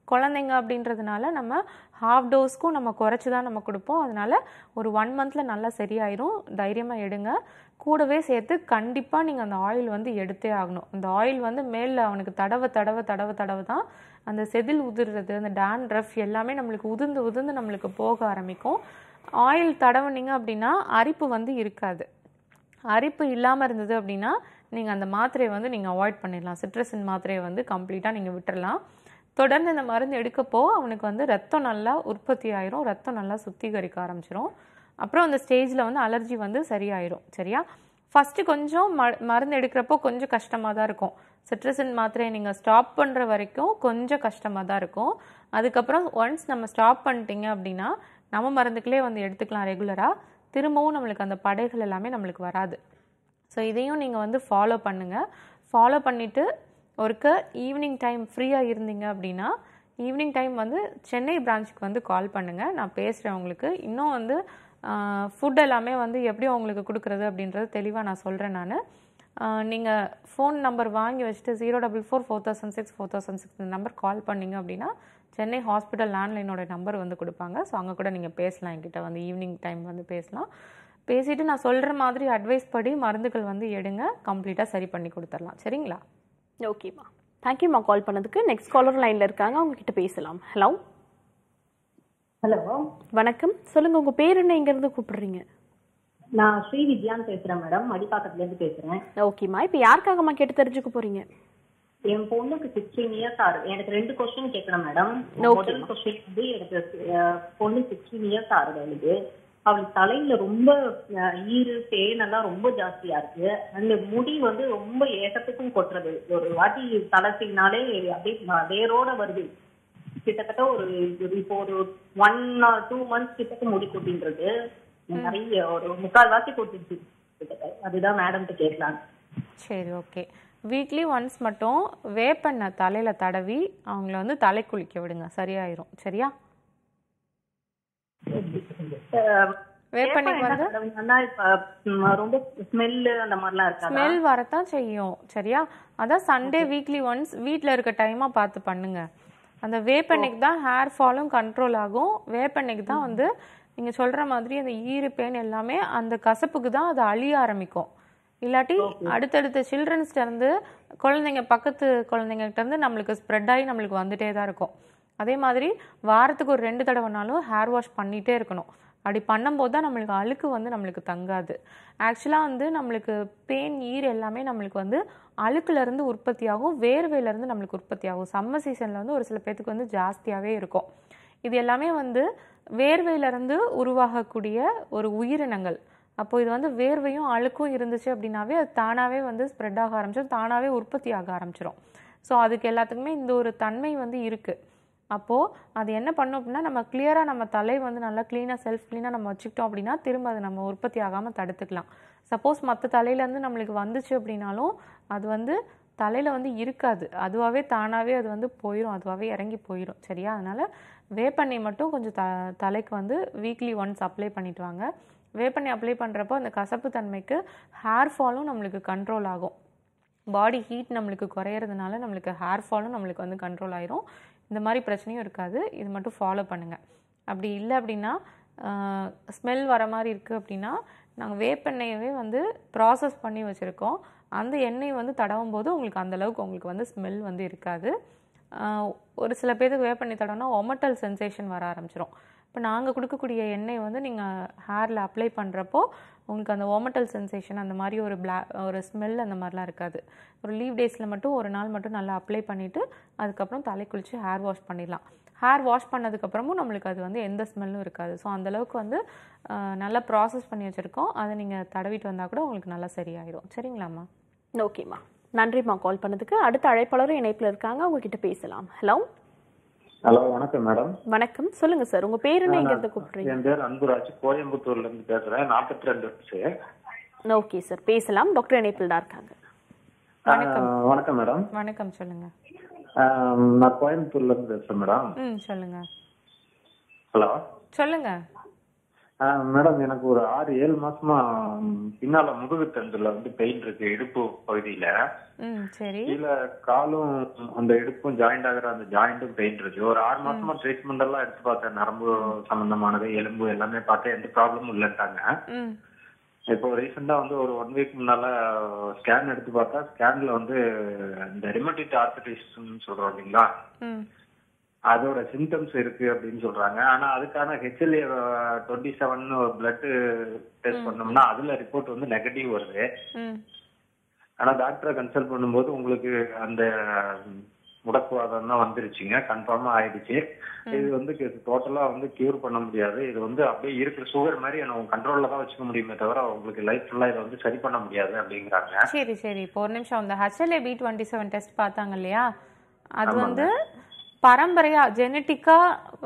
குழந்தைங்க அப்படின்றதுனால நம்ம ஹாஃப் டோஸ்க்கும் நம்ம குறைச்சி தான் நம்ம கொடுப்போம் அதனால ஒரு ஒன் மந்தில் நல்லா சரியாயிரும் தைரியமாக எடுங்க கூடவே சேர்த்து கண்டிப்பாக நீங்கள் அந்த ஆயில் வந்து எடுத்தே ஆகணும் அந்த ஆயில் வந்து மேலில் அவனுக்கு தடவை தடவை தடவை தடவை தான் அந்த செதில் உதிர்றது அந்த dandruff எல்லாமே நம்மளுக்கு உதிர்ந்து உதிர்ந்து நம்மளுக்கு போக ஆரம்பிக்கும் ஆயில் தடவுனீங்க அப்படின்னா அரிப்பு வந்து இருக்காது அரிப்பு இல்லாமல் இருந்தது அப்படின்னா நீங்கள் அந்த மாத்திரையை வந்து நீங்கள் அவாய்ட் பண்ணிடலாம் சிட்ரஸின் மாத்திரையை வந்து கம்ப்ளீட்டாக நீங்கள் விட்டுறலாம் தொடர்ந்து இந்த மருந்து எடுக்கப்போ அவனுக்கு வந்து ரத்தம் நல்லா உற்பத்தி ஆயிரும் ரத்தம் நல்லா சுத்திகரிக்க ஆரம்பிச்சிரும் அப்புறம் அந்த ஸ்டேஜில் வந்து அலர்ஜி வந்து சரியாயிரும் சரியா ஃபஸ்ட்டு கொஞ்சம் ம மருந்து எடுக்கிறப்போ கொஞ்சம் கஷ்டமாக தான் இருக்கும் சிட்ரஸின் மாத்திரையை நீங்கள் ஸ்டாப் பண்ணுற வரைக்கும் கொஞ்சம் கஷ்டமாக தான் இருக்கும் அதுக்கப்புறம் ஒன்ஸ் நம்ம ஸ்டாப் பண்ணிட்டீங்க அப்படின்னா நம்ம மருந்துகளே வந்து எடுத்துக்கலாம் ரெகுலராக திரும்பவும் நம்மளுக்கு அந்த படைகள் எல்லாமே நம்மளுக்கு வராது ஸோ இதையும் நீங்கள் வந்து ஃபாலோ பண்ணுங்கள் ஃபாலோ பண்ணிவிட்டு ஒருக்க ஈவினிங் டைம் ஃப்ரீயாக இருந்தீங்க அப்படின்னா ஈவினிங் டைம் வந்து சென்னை பிரான்ச்சுக்கு வந்து கால் பண்ணுங்கள் நான் பேசுகிறேன் உங்களுக்கு இன்னும் வந்து ஃபுட் எல்லாமே வந்து எப்படி உங்களுக்கு கொடுக்குறது அப்படின்றது தெளிவாக நான் சொல்கிறேன் நான் நீங்கள் ஃபோன் நம்பர் வாங்கி வச்சுட்டு zero double four four thousand six four thousand six இந்த நம்பர் கால் பண்ணீங்க அப்படின்னா சென்னை ஹாஸ்பிட்டல் லேண்ட்லைனோட நம்பர் வந்து கொடுப்பாங்க ஸோ அங்கே கூட நீங்கள் பேசலாம் என்கிட்ட வந்து ஈவினிங் டைம் வந்து பேசலாம் பேசிட்டு நான் சொல்கிற மாதிரி அட்வைஸ் படி மருந்துகள் வந்து எடுங்க கம்ப்ளீட்டாக சரி பண்ணி கொடுத்துடலாம் சரிங்களா ஓகேம்மா தேங்க்யூம்மா கால் பண்ணதுக்கு நெக்ஸ்ட் காலர் லைனில் இருக்காங்க அவங்க கிட்ட பேசலாம் ஹலோ ஹலோ வணக்கம் சொல்லுங்க உங்க பேர் என்ன இருந்து கூப்பிடுறீங்க நான் ஸ்ரீ வித்யான்னு பேசுறேன் மேடம் மடிப்பாக்கத்துல இருந்து பேசுறேன் ஓகேம்மா இப்போ யாருக்காகம்மா கேட்டு தெரிஞ்சுக்க போறீங்க என் பொண்ணுக்கு சிக்ஸ்டீன் இயர்ஸ் ஆகுது எனக்கு ரெண்டு கொஸ்டின் கேட்கணும் மேடம் Okay. முதல் கொஸ்டின் வந்து எனக்கு அஹ், பொண்ணு சிக்ஸ்டீன் இயர்ஸ் ஆகுது அவளுக்கு அவளுக்கு தலையில ரொம்ப அஹ், ஈரு பேன் எல்லாம் ரொம்ப ஜாஸ்தியா இருக்கு அந்த முடி வந்து ரொம்ப ஏகத்துக்கும் கொட்டுறது ஒரு வாட்டி தலை சீனாலே அப்படியே ம- வேரோட வருது கிட்டத்தட்ட ஒரு ஒரு இப்போ ஒரு ஒன் ஆர் டூ மந்த்ஸ் கிட்டக்க முடி கொட்டின்றது நிறைய ஒரு முக்கால் வாசி கொட்டிடுச்சு கிட்டத்தட்ட அதுதான் மேடம்கிட்ட கேட்கலாம் சரி ஓகே வீக்லி ஒன்ஸ் மட்டும் வேப்பெண்ணெய் தலையில் தடவி அவங்கள வந்து தலை குளிக்க விடுங்க சரியாயிரும் சரியா வேப்பெண்ணெய்க்கு வந்து தடவினா இப்ப ம், ரொம்ப ஸ்மெல்லு அந்த மாதிரிலாம் இருக்காதா ஸ்மெல் வரத்தான் செய்யும் சரியா அதான் சண்டே வீக்லி ஒன்ஸ் வீட்டில் இருக்க டைமாக பார்த்து பண்ணுங்க அந்த வேப்பெண்ணெய்க்கு தான் ஹேர் ஃபாலும் கண்ட்ரோல் ஆகும் வேப்பெண்ணெய்க்கு தான் வந்து நீங்கள் சொல்கிற மாதிரி அந்த ஈறு பேன் எல்லாமே அந்த கசப்புக்கு தான் அது அழிய ஆரம்பிக்கும் இல்லாட்டி அடுத்தடுத்த சில்ட்ரன்ஸ்ட இருந்து குழந்தைங்க பக்கத்து குழந்தைங்க கிட்ட இருந்து நம்மளுக்கு ஸ்ப்ரெட் ஆகி நம்மளுக்கு வந்துட்டே தான் இருக்கும் அதே மாதிரி வாரத்துக்கு ஒரு ரெண்டு தடவைனாலும் ஹேர் வாஷ் பண்ணிகிட்டே இருக்கணும் அப்படி பண்ணும்போது தான் நம்மளுக்கு அழுக்கு வந்து நம்மளுக்கு தங்காது ஆக்சுவலாக வந்து நம்மளுக்கு பேன் ஈர் எல்லாமே நம்மளுக்கு வந்து அழுக்குலேருந்து உற்பத்தி ஆகும் வேர்வையிலேருந்து நம்மளுக்கு உற்பத்தி ஆகும் சம்மர் சீசனில் வந்து ஒரு சில பேத்துக்கு வந்து ஜாஸ்தியாகவே இருக்கும் இது எல்லாமே வந்து வேர்வையிலேருந்து உருவாகக்கூடிய ஒரு உயிரினங்கள் அப்போ இது வந்து வேர்வையும் அழுக்கும் இருந்துச்சு அப்படின்னாவே அது தானாகவே வந்து ஸ்ப்ரெட் ஆக ஆரம்பிச்சிடும் தானாகவே உற்பத்தி ஆக ஆரம்பிச்சிடும் ஸோ அதுக்கு எல்லாத்துக்குமே இந்த ஒரு தன்மை வந்து இருக்குது அப்போது அது என்ன பண்ணும் அப்படின்னா நம்ம கிளியராக நம்ம தலை வந்து நல்லா க்ளீனாக செல்ஃப் க்ளீனாக நம்ம வச்சுக்கிட்டோம் அப்படின்னா திரும்ப அது நம்ம உற்பத்தி ஆகாமல் தடுத்துக்கலாம் சப்போஸ் மற்ற தலையிலேருந்து நம்மளுக்கு வந்துச்சு அப்படின்னாலும் அது வந்து தலையில் வந்து இருக்காது அதுவாகவே தானாகவே அது வந்து போயிடும் அதுவாகவே இறங்கி போயிடும் சரியா அதனால் வேப்பெண்ணெய் மட்டும் கொஞ்சம் த தலைக்கு வந்து வீக்லி ஒன்ஸ் அப்ளை பண்ணிட்டு வாங்க வேப்பெண்ணெய் அப்ளை பண்ணுறப்போ அந்த கசப்பு தன்மைக்கு ஹேர் ஃபாலும் நம்மளுக்கு கண்ட்ரோல் ஆகும் பாடி ஹீட் நம்மளுக்கு குறையிறதுனால நம்மளுக்கு ஹேர் ஃபாலும் நம்மளுக்கு வந்து கண்ட்ரோல் ஆயிரும் இந்த மாதிரி பிரச்சனையும் இருக்காது இது மட்டும் ஃபாலோ பண்ணுங்கள் அப்படி இல்லை அப்படின்னா ஸ்மெல் வர மாதிரி இருக்குது அப்படின்னா நாங்கள் வேப்பெண்ணெயவே வந்து ப்ராசஸ் பண்ணி வச்சுருக்கோம் அந்த எண்ணெய் வந்து தடவும் போது உங்களுக்கு அந்த அளவுக்கு உங்களுக்கு வந்து ஸ்மெல் வந்து இருக்காது ஆஹ் ஒரு சில பேருக்கு வேப்பெண்ணெய் தடவுனா ஒமட்டல் சென்சேஷன் வர ஆரம்பிச்சிரும் இப்போ நாங்கள் கொடுக்கக்கூடிய எண்ணெய் வந்து நீங்கள் ஹேரில் அப்ளை பண்ணுறப்போ உங்களுக்கு அந்த ஒமட்டல் சென்சேஷன் அந்த மாதிரி ஒரு பிளா ஒரு ஸ்மெல் அந்த மாதிரிலாம் இருக்காது ஒரு லீவ் டேஸில் மட்டும் ஒரு நாள் மட்டும் நல்லா அப்ளை பண்ணிவிட்டு அதுக்கப்புறம் தலை குளித்து ஹேர் வாஷ் பண்ணிடலாம் ஹேர் வாஷ் பண்ணதுக்கப்புறமும் நம்மளுக்கு அது வந்து எந்த ஸ்மெல்லும் இருக்காது ஸோ அந்தளவுக்கு வந்து ஆஹ் நல்லா ப்ராசஸ் பண்ணி வச்சுருக்கோம் அதை நீங்கள் தடவிட்டு வந்தால் கூட உங்களுக்கு நல்லா சரியாயிடும் சரிங்களாம்மா ஓகேம்மா நன்றிம்மா கால் பண்ணதுக்கு அடுத்த அழைப்பாளரும் இணைப்பில் இருக்காங்க அவங்க கிட்ட பேசலாம் ஹலோ ஹலோ வணக்கம் மேடம் வணக்கம் சொல்லுங்க சார் உங்க பேர் என்ன இருந்து கூப்பிடுறீங்க என் பேர் அன்புராஜ் கோயம்புத்தூர்ல இருந்து பேசுறேன் நாற்பத்தி ரெண்டு வயசு ஓகே சார் பேசலாம் டாக்டர் இணைப்பில் தான் இருக்காங்க ஆஹ் வணக்கம் மேடம் வணக்கம் சொல்லுங்கள் ஆஹ் நான் கோயம்புத்தூர்ல இருந்து பேசுறேன் மேடம் ம் சொல்லுங்கள் ஹலோ சொல்லுங்கள் மேடம் எனக்கு ஒரு ஆறு ஏழு மாசமா ம், பின்னால முதுகு தண்டுல வந்து பெயின் இருக்கு இடுப்பு பகுதியில ம் சரி கீழே காலும் அந்த இடுப்பும் ஜாயிண்ட் ஆகுற அந்த ஜாயிண்ட்டும் பெயின் இருக்கு ஒரு ஆறு மாசமா ட்ரீட்மெண்ட் எல்லாம் எடுத்து பார்த்தேன் நரம்பு சம்பந்தமானது எலும்பு எல்லாமே பார்த்தேன் எந்த ப்ராப்ளமும் இல்லைன்ட்டாங்க ம் இப்போ ரீசெண்டா வந்து ஒரு ஒன் வீக் முன்னால ஸ்கேன் எடுத்து பார்த்தா ஸ்கேன்ல வந்து இந்த ரிமட்டிட் ஆர்த்தடிஸ்ன்னு சொல்றோம் இல்லைங்களா ம் அதோட சிம்டம்ஸ் இருக்கு அப்படின்னு சொல்றாங்க ஆனா அதுக்கான HLA twenty seven blood test பண்ணோம்னா அதுல ரிப்போர்ட் வந்து நெகட்டிவ் வருது ம் ஆனா டாக்டரை கன்சல்ட் பண்ணும்போது உங்களுக்கு அந்த முடக்குவாதம் தான் வந்துருச்சுங்க கன்ஃபார்மா ஆயிடுச்சு இது வந்து டோட்டலா வந்து கியூர் பண்ண முடியாது இது வந்து அப்படியே இருக்கிற சுகர் மாதிரி நம்ம கண்ட்ரோல்ல தான் வச்சுக்க முடியுமே தவிர உங்களுக்கு லைஃப் ஃபுல்லா இதை வந்து சரி பண்ண முடியாது அப்படிங்கிறாங்க சரி சரி இப்போ ஒரு நிமிஷம் அந்த HLA B twenty seven test பார்த்தாங்க இல்லையா அது வந்து பரம்பரையா ஜெனட்டிக்கா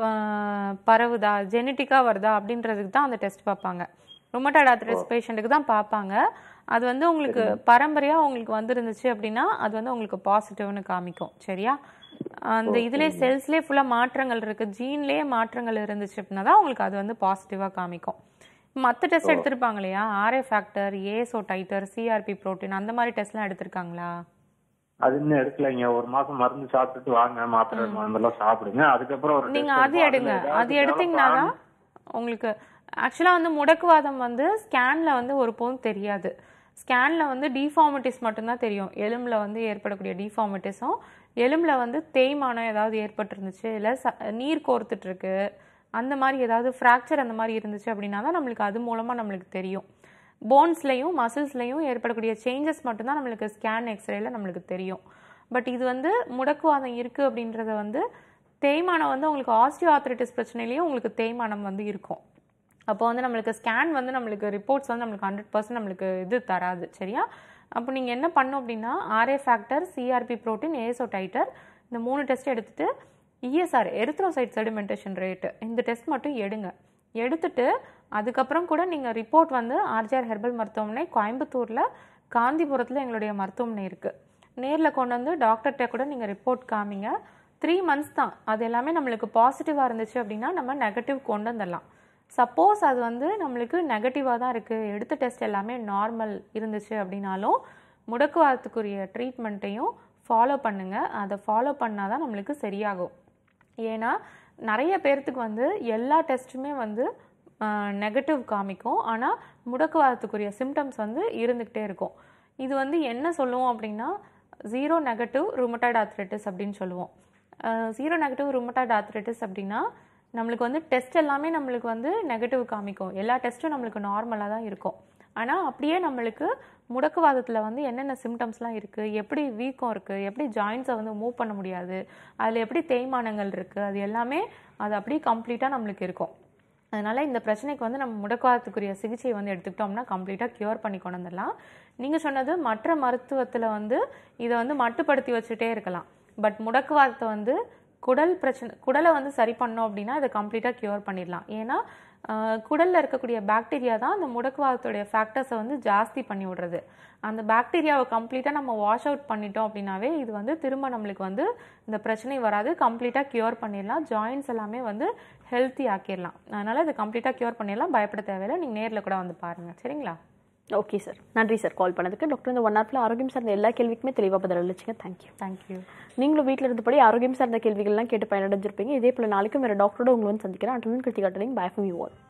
பரவுதா ஜெனட்டிக்கா வருதா அப்படின்றதுக்கு தான் அந்த டெஸ்ட் பார்ப்பாங்க ருமட்டாய்டு ஆர்த்ரைட்டிஸ் பேஷண்ட்டுக்கு தான் பார்ப்பாங்க அது வந்து உங்களுக்கு பரம்பரையா உங்களுக்கு வந்திருந்துச்சு அப்படின்னா அது வந்து உங்களுக்கு பாசிட்டிவ்னு காமிக்கும் சரியா அந்த இதுலேயே செல்ஸ்லேயே ஃபுல்லாக மாற்றங்கள் இருக்கு ஜீன்லேயே மாற்றங்கள் இருந்துச்சு அப்படின்னா தான் உங்களுக்கு அது வந்து பாசிட்டிவாக காமிக்கும் மற்ற டெஸ்ட் எடுத்திருப்பாங்க இல்லையா RA factor ASO titre CRP protein அந்த மாதிரி டெஸ்ட்லாம் எடுத்திருக்காங்களா அது இன்னும் எடுக்கலைங்க ஒரு மாசம் மருந்து சாப்பிட்டுட்டு வாங்க மாத்திரை மருந்தெல்லாம் சாப்பிடுங்க அதுக்கப்புறம் ஒரு நீங்க test அது எடுப்போம். எடுங்க அதுல அது ஏதாவது எடுத்தீங்கன்னா develop தான் உங்களுக்கு ஆக்சுவலா வந்து முடக்குவாதம் வந்து ஸ்கேன்ல வந்து ஒரு போதும் தெரியாது ஸ்கேன்ல வந்து டிஃபார்மிட்டிஸ் மட்டும்தான் தெரியும் எலும்புல வந்து ஏற்படக்கூடிய டிஃபார்மிட்டிஸும் எலும்புல வந்து தேய்மானம் ஏதாவது ஏற்பட்டிருந்துச்சு இல்லை ச நீர் கோர்த்துட்டு இருக்கு அந்த மாதிரி ஏதாவது ஃப்ராக்சர் அந்த மாதிரி இருந்துச்சு அப்படின்னா தான் நம்மளுக்கு அது மூலமா நம்மளுக்கு தெரியும் போன்ஸ்லையும் மசில்ஸ்லையும் ஏற்படக்கூடிய சேஞ்சஸ் மட்டும்தான் நம்மளுக்கு ஸ்கேன் எக்ஸ்ரேல நம்மளுக்கு தெரியும் பட் இது வந்து முடக்குவாதம் இருக்கு அப்படின்றத வந்து தேய்மானம் வந்து உங்களுக்கு ஆஸ்டியோ ஆர்த்ரைட்டிஸ் பிரச்சனையிலையும் உங்களுக்கு தேய்மானம் வந்து இருக்கும் அப்போ வந்து நம்மளுக்கு ஸ்கேன் வந்து நம்மளுக்கு ரிப்போர்ட்ஸ் வந்து நம்மளுக்கு ஹண்ட்ரட் பர்சன்ட் நம்மளுக்கு இது தராது சரியா அப்போ நீங்கள் என்ன பண்ணும் அப்படின்னா RA factor CRP protein ASO titre இந்த மூணு டெஸ்ட் எடுத்துட்டு இஎஸ்ஆர் எரித்ரோசைட் செடிமெண்டேஷன் ரேட்டு இந்த டெஸ்ட் மட்டும் எடுங்க எடுத்துட்டு அதுக்கப்புறம் கூட நீங்கள் ரிப்போர்ட் வந்து ஆர்ஜிஆர் ஹெர்பல் மருத்துவமனை கோயம்புத்தூரில் காந்திபுரத்தில் எங்களுடைய மருத்துவமனை இருக்குது நேரில் கொண்டு வந்து டாக்டர்கிட்ட கூட நீங்கள் ரிப்போர்ட் காமிங்க த்ரீ மந்த்ஸ் தான் அது எல்லாமே நம்மளுக்கு பாசிட்டிவாக இருந்துச்சு அப்படின்னா நம்ம நெகட்டிவ் கொண்டு வந்துடலாம் சப்போஸ் அது வந்து நம்மளுக்கு நெகட்டிவாக தான் இருக்குது எடுத்த டெஸ்ட் எல்லாமே நார்மல் இருந்துச்சு அப்படின்னாலும் முடக்குவாதத்துக்குரிய ட்ரீட்மெண்ட்டையும் ஃபாலோ பண்ணுங்கள் அதை ஃபாலோ பண்ணால் தான் நம்மளுக்கு சரியாகும் ஏன்னா நிறைய பேர்த்துக்கு வந்து எல்லா டெஸ்ட்டுமே வந்து நெகட்டிவ் காமிக்கும் ஆனால் முடக்குவாதத்துக்குரிய சிம்டம்ஸ் வந்து இருந்துக்கிட்டே இருக்கும் இது வந்து என்ன சொல்லுவோம் அப்படின்னா ஜீரோ நெகட்டிவ் ருமட்டாய்டு ஆர்த்ரைட்டிஸ் அப்படின்னு சொல்லுவோம் ஜீரோ நெகட்டிவ் ருமட்டாய்டு ஆர்த்ரைட்டிஸ் அப்படின்னா நம்மளுக்கு வந்து டெஸ்ட் எல்லாமே நம்மளுக்கு வந்து நெகட்டிவ் காமிக்கும் எல்லா டெஸ்ட்டும் நம்மளுக்கு நார்மலாக தான் இருக்கும் ஆனால் அப்படியே நம்மளுக்கு முடக்குவாதத்தில் வந்து என்னென்ன சிம்டம்ஸ்லாம் இருக்குது எப்படி வீக்கம் இருக்குது எப்படி ஜாயின்ஸை வந்து மூவ் பண்ண முடியாது அதில் எப்படி தேய்மானங்கள் இருக்குது அது எல்லாமே அது அப்படியே கம்ப்ளீட்டாக நம்மளுக்கு இருக்கும் அதனால் இந்த பிரச்சனைக்கு வந்து நம்ம முடக்குவாதத்துக்குரிய சிகிச்சை வந்து எடுத்துக்கிட்டோம்னா கம்ப்ளீட்டாக க்யூர் பண்ணி கொண்டு வந்துடலாம் நீங்கள் சொன்னது மற்ற மருத்துவத்தில் வந்து இதை வந்து மட்டுப்படுத்தி வச்சுட்டே இருக்கலாம் பட் முடக்குவாதத்தை வந்து குடல் பிரச்சனை குடலை வந்து சரி பண்ணோம் அப்படின்னா இதை கம்ப்ளீட்டாக க்யூர் பண்ணிடலாம் ஏன்னா குடலில் இருக்கக்கூடிய பாக்டீரியா தான் அந்த முடக்குவாதத்துடைய ஃபேக்டர்ஸை வந்து ஜாஸ்தி பண்ணி விடுறது அந்த பாக்டீரியாவை கம்ப்ளீட்டாக நம்ம வாஷ் அவுட் பண்ணிட்டோம் அப்படின்னாவே இது வந்து திரும்ப நம்மளுக்கு வந்து இந்த பிரச்சனை வராது கம்ப்ளீட்டாக க்யூர் பண்ணிடலாம் ஜாயின்ஸ் எல்லாமே வந்து ஹெல்த்தி ஆக்கிடலாம் அதனால் இதை கம்ப்ளீட்டாக க்யூர் பண்ணிடலாம் பயப்பட தேவையில்லை நீங்கள் நேரில் கூட வந்து பாருங்கள் சரிங்களா ஓகே சார் நன்றி சார் கால் பண்ணதுக்கு டாக்டர் இந்த ஒன் ஹவர்ல ஆரோக்கியம் சார்ந்த எல்லா கேள்விக்குமே தெளிவாக பதில் அளிச்சிங்க தேங்க்யூ தேங்க்யூ நீங்களும் வீட்டில் இருந்தபடி ஆரோக்கியம் சார்ந்த கேள்விகள்லாம் கேட்டு பயனடைஞ்சிருப்பீங்க இதே போல நாளைக்கும் வேறு டாக்டரோட உங்களை வந்து சந்திக்கிறேன் அட்டன் கிருத்தி காட்டலிங் பை ஃப்ரம் யூ ஆல்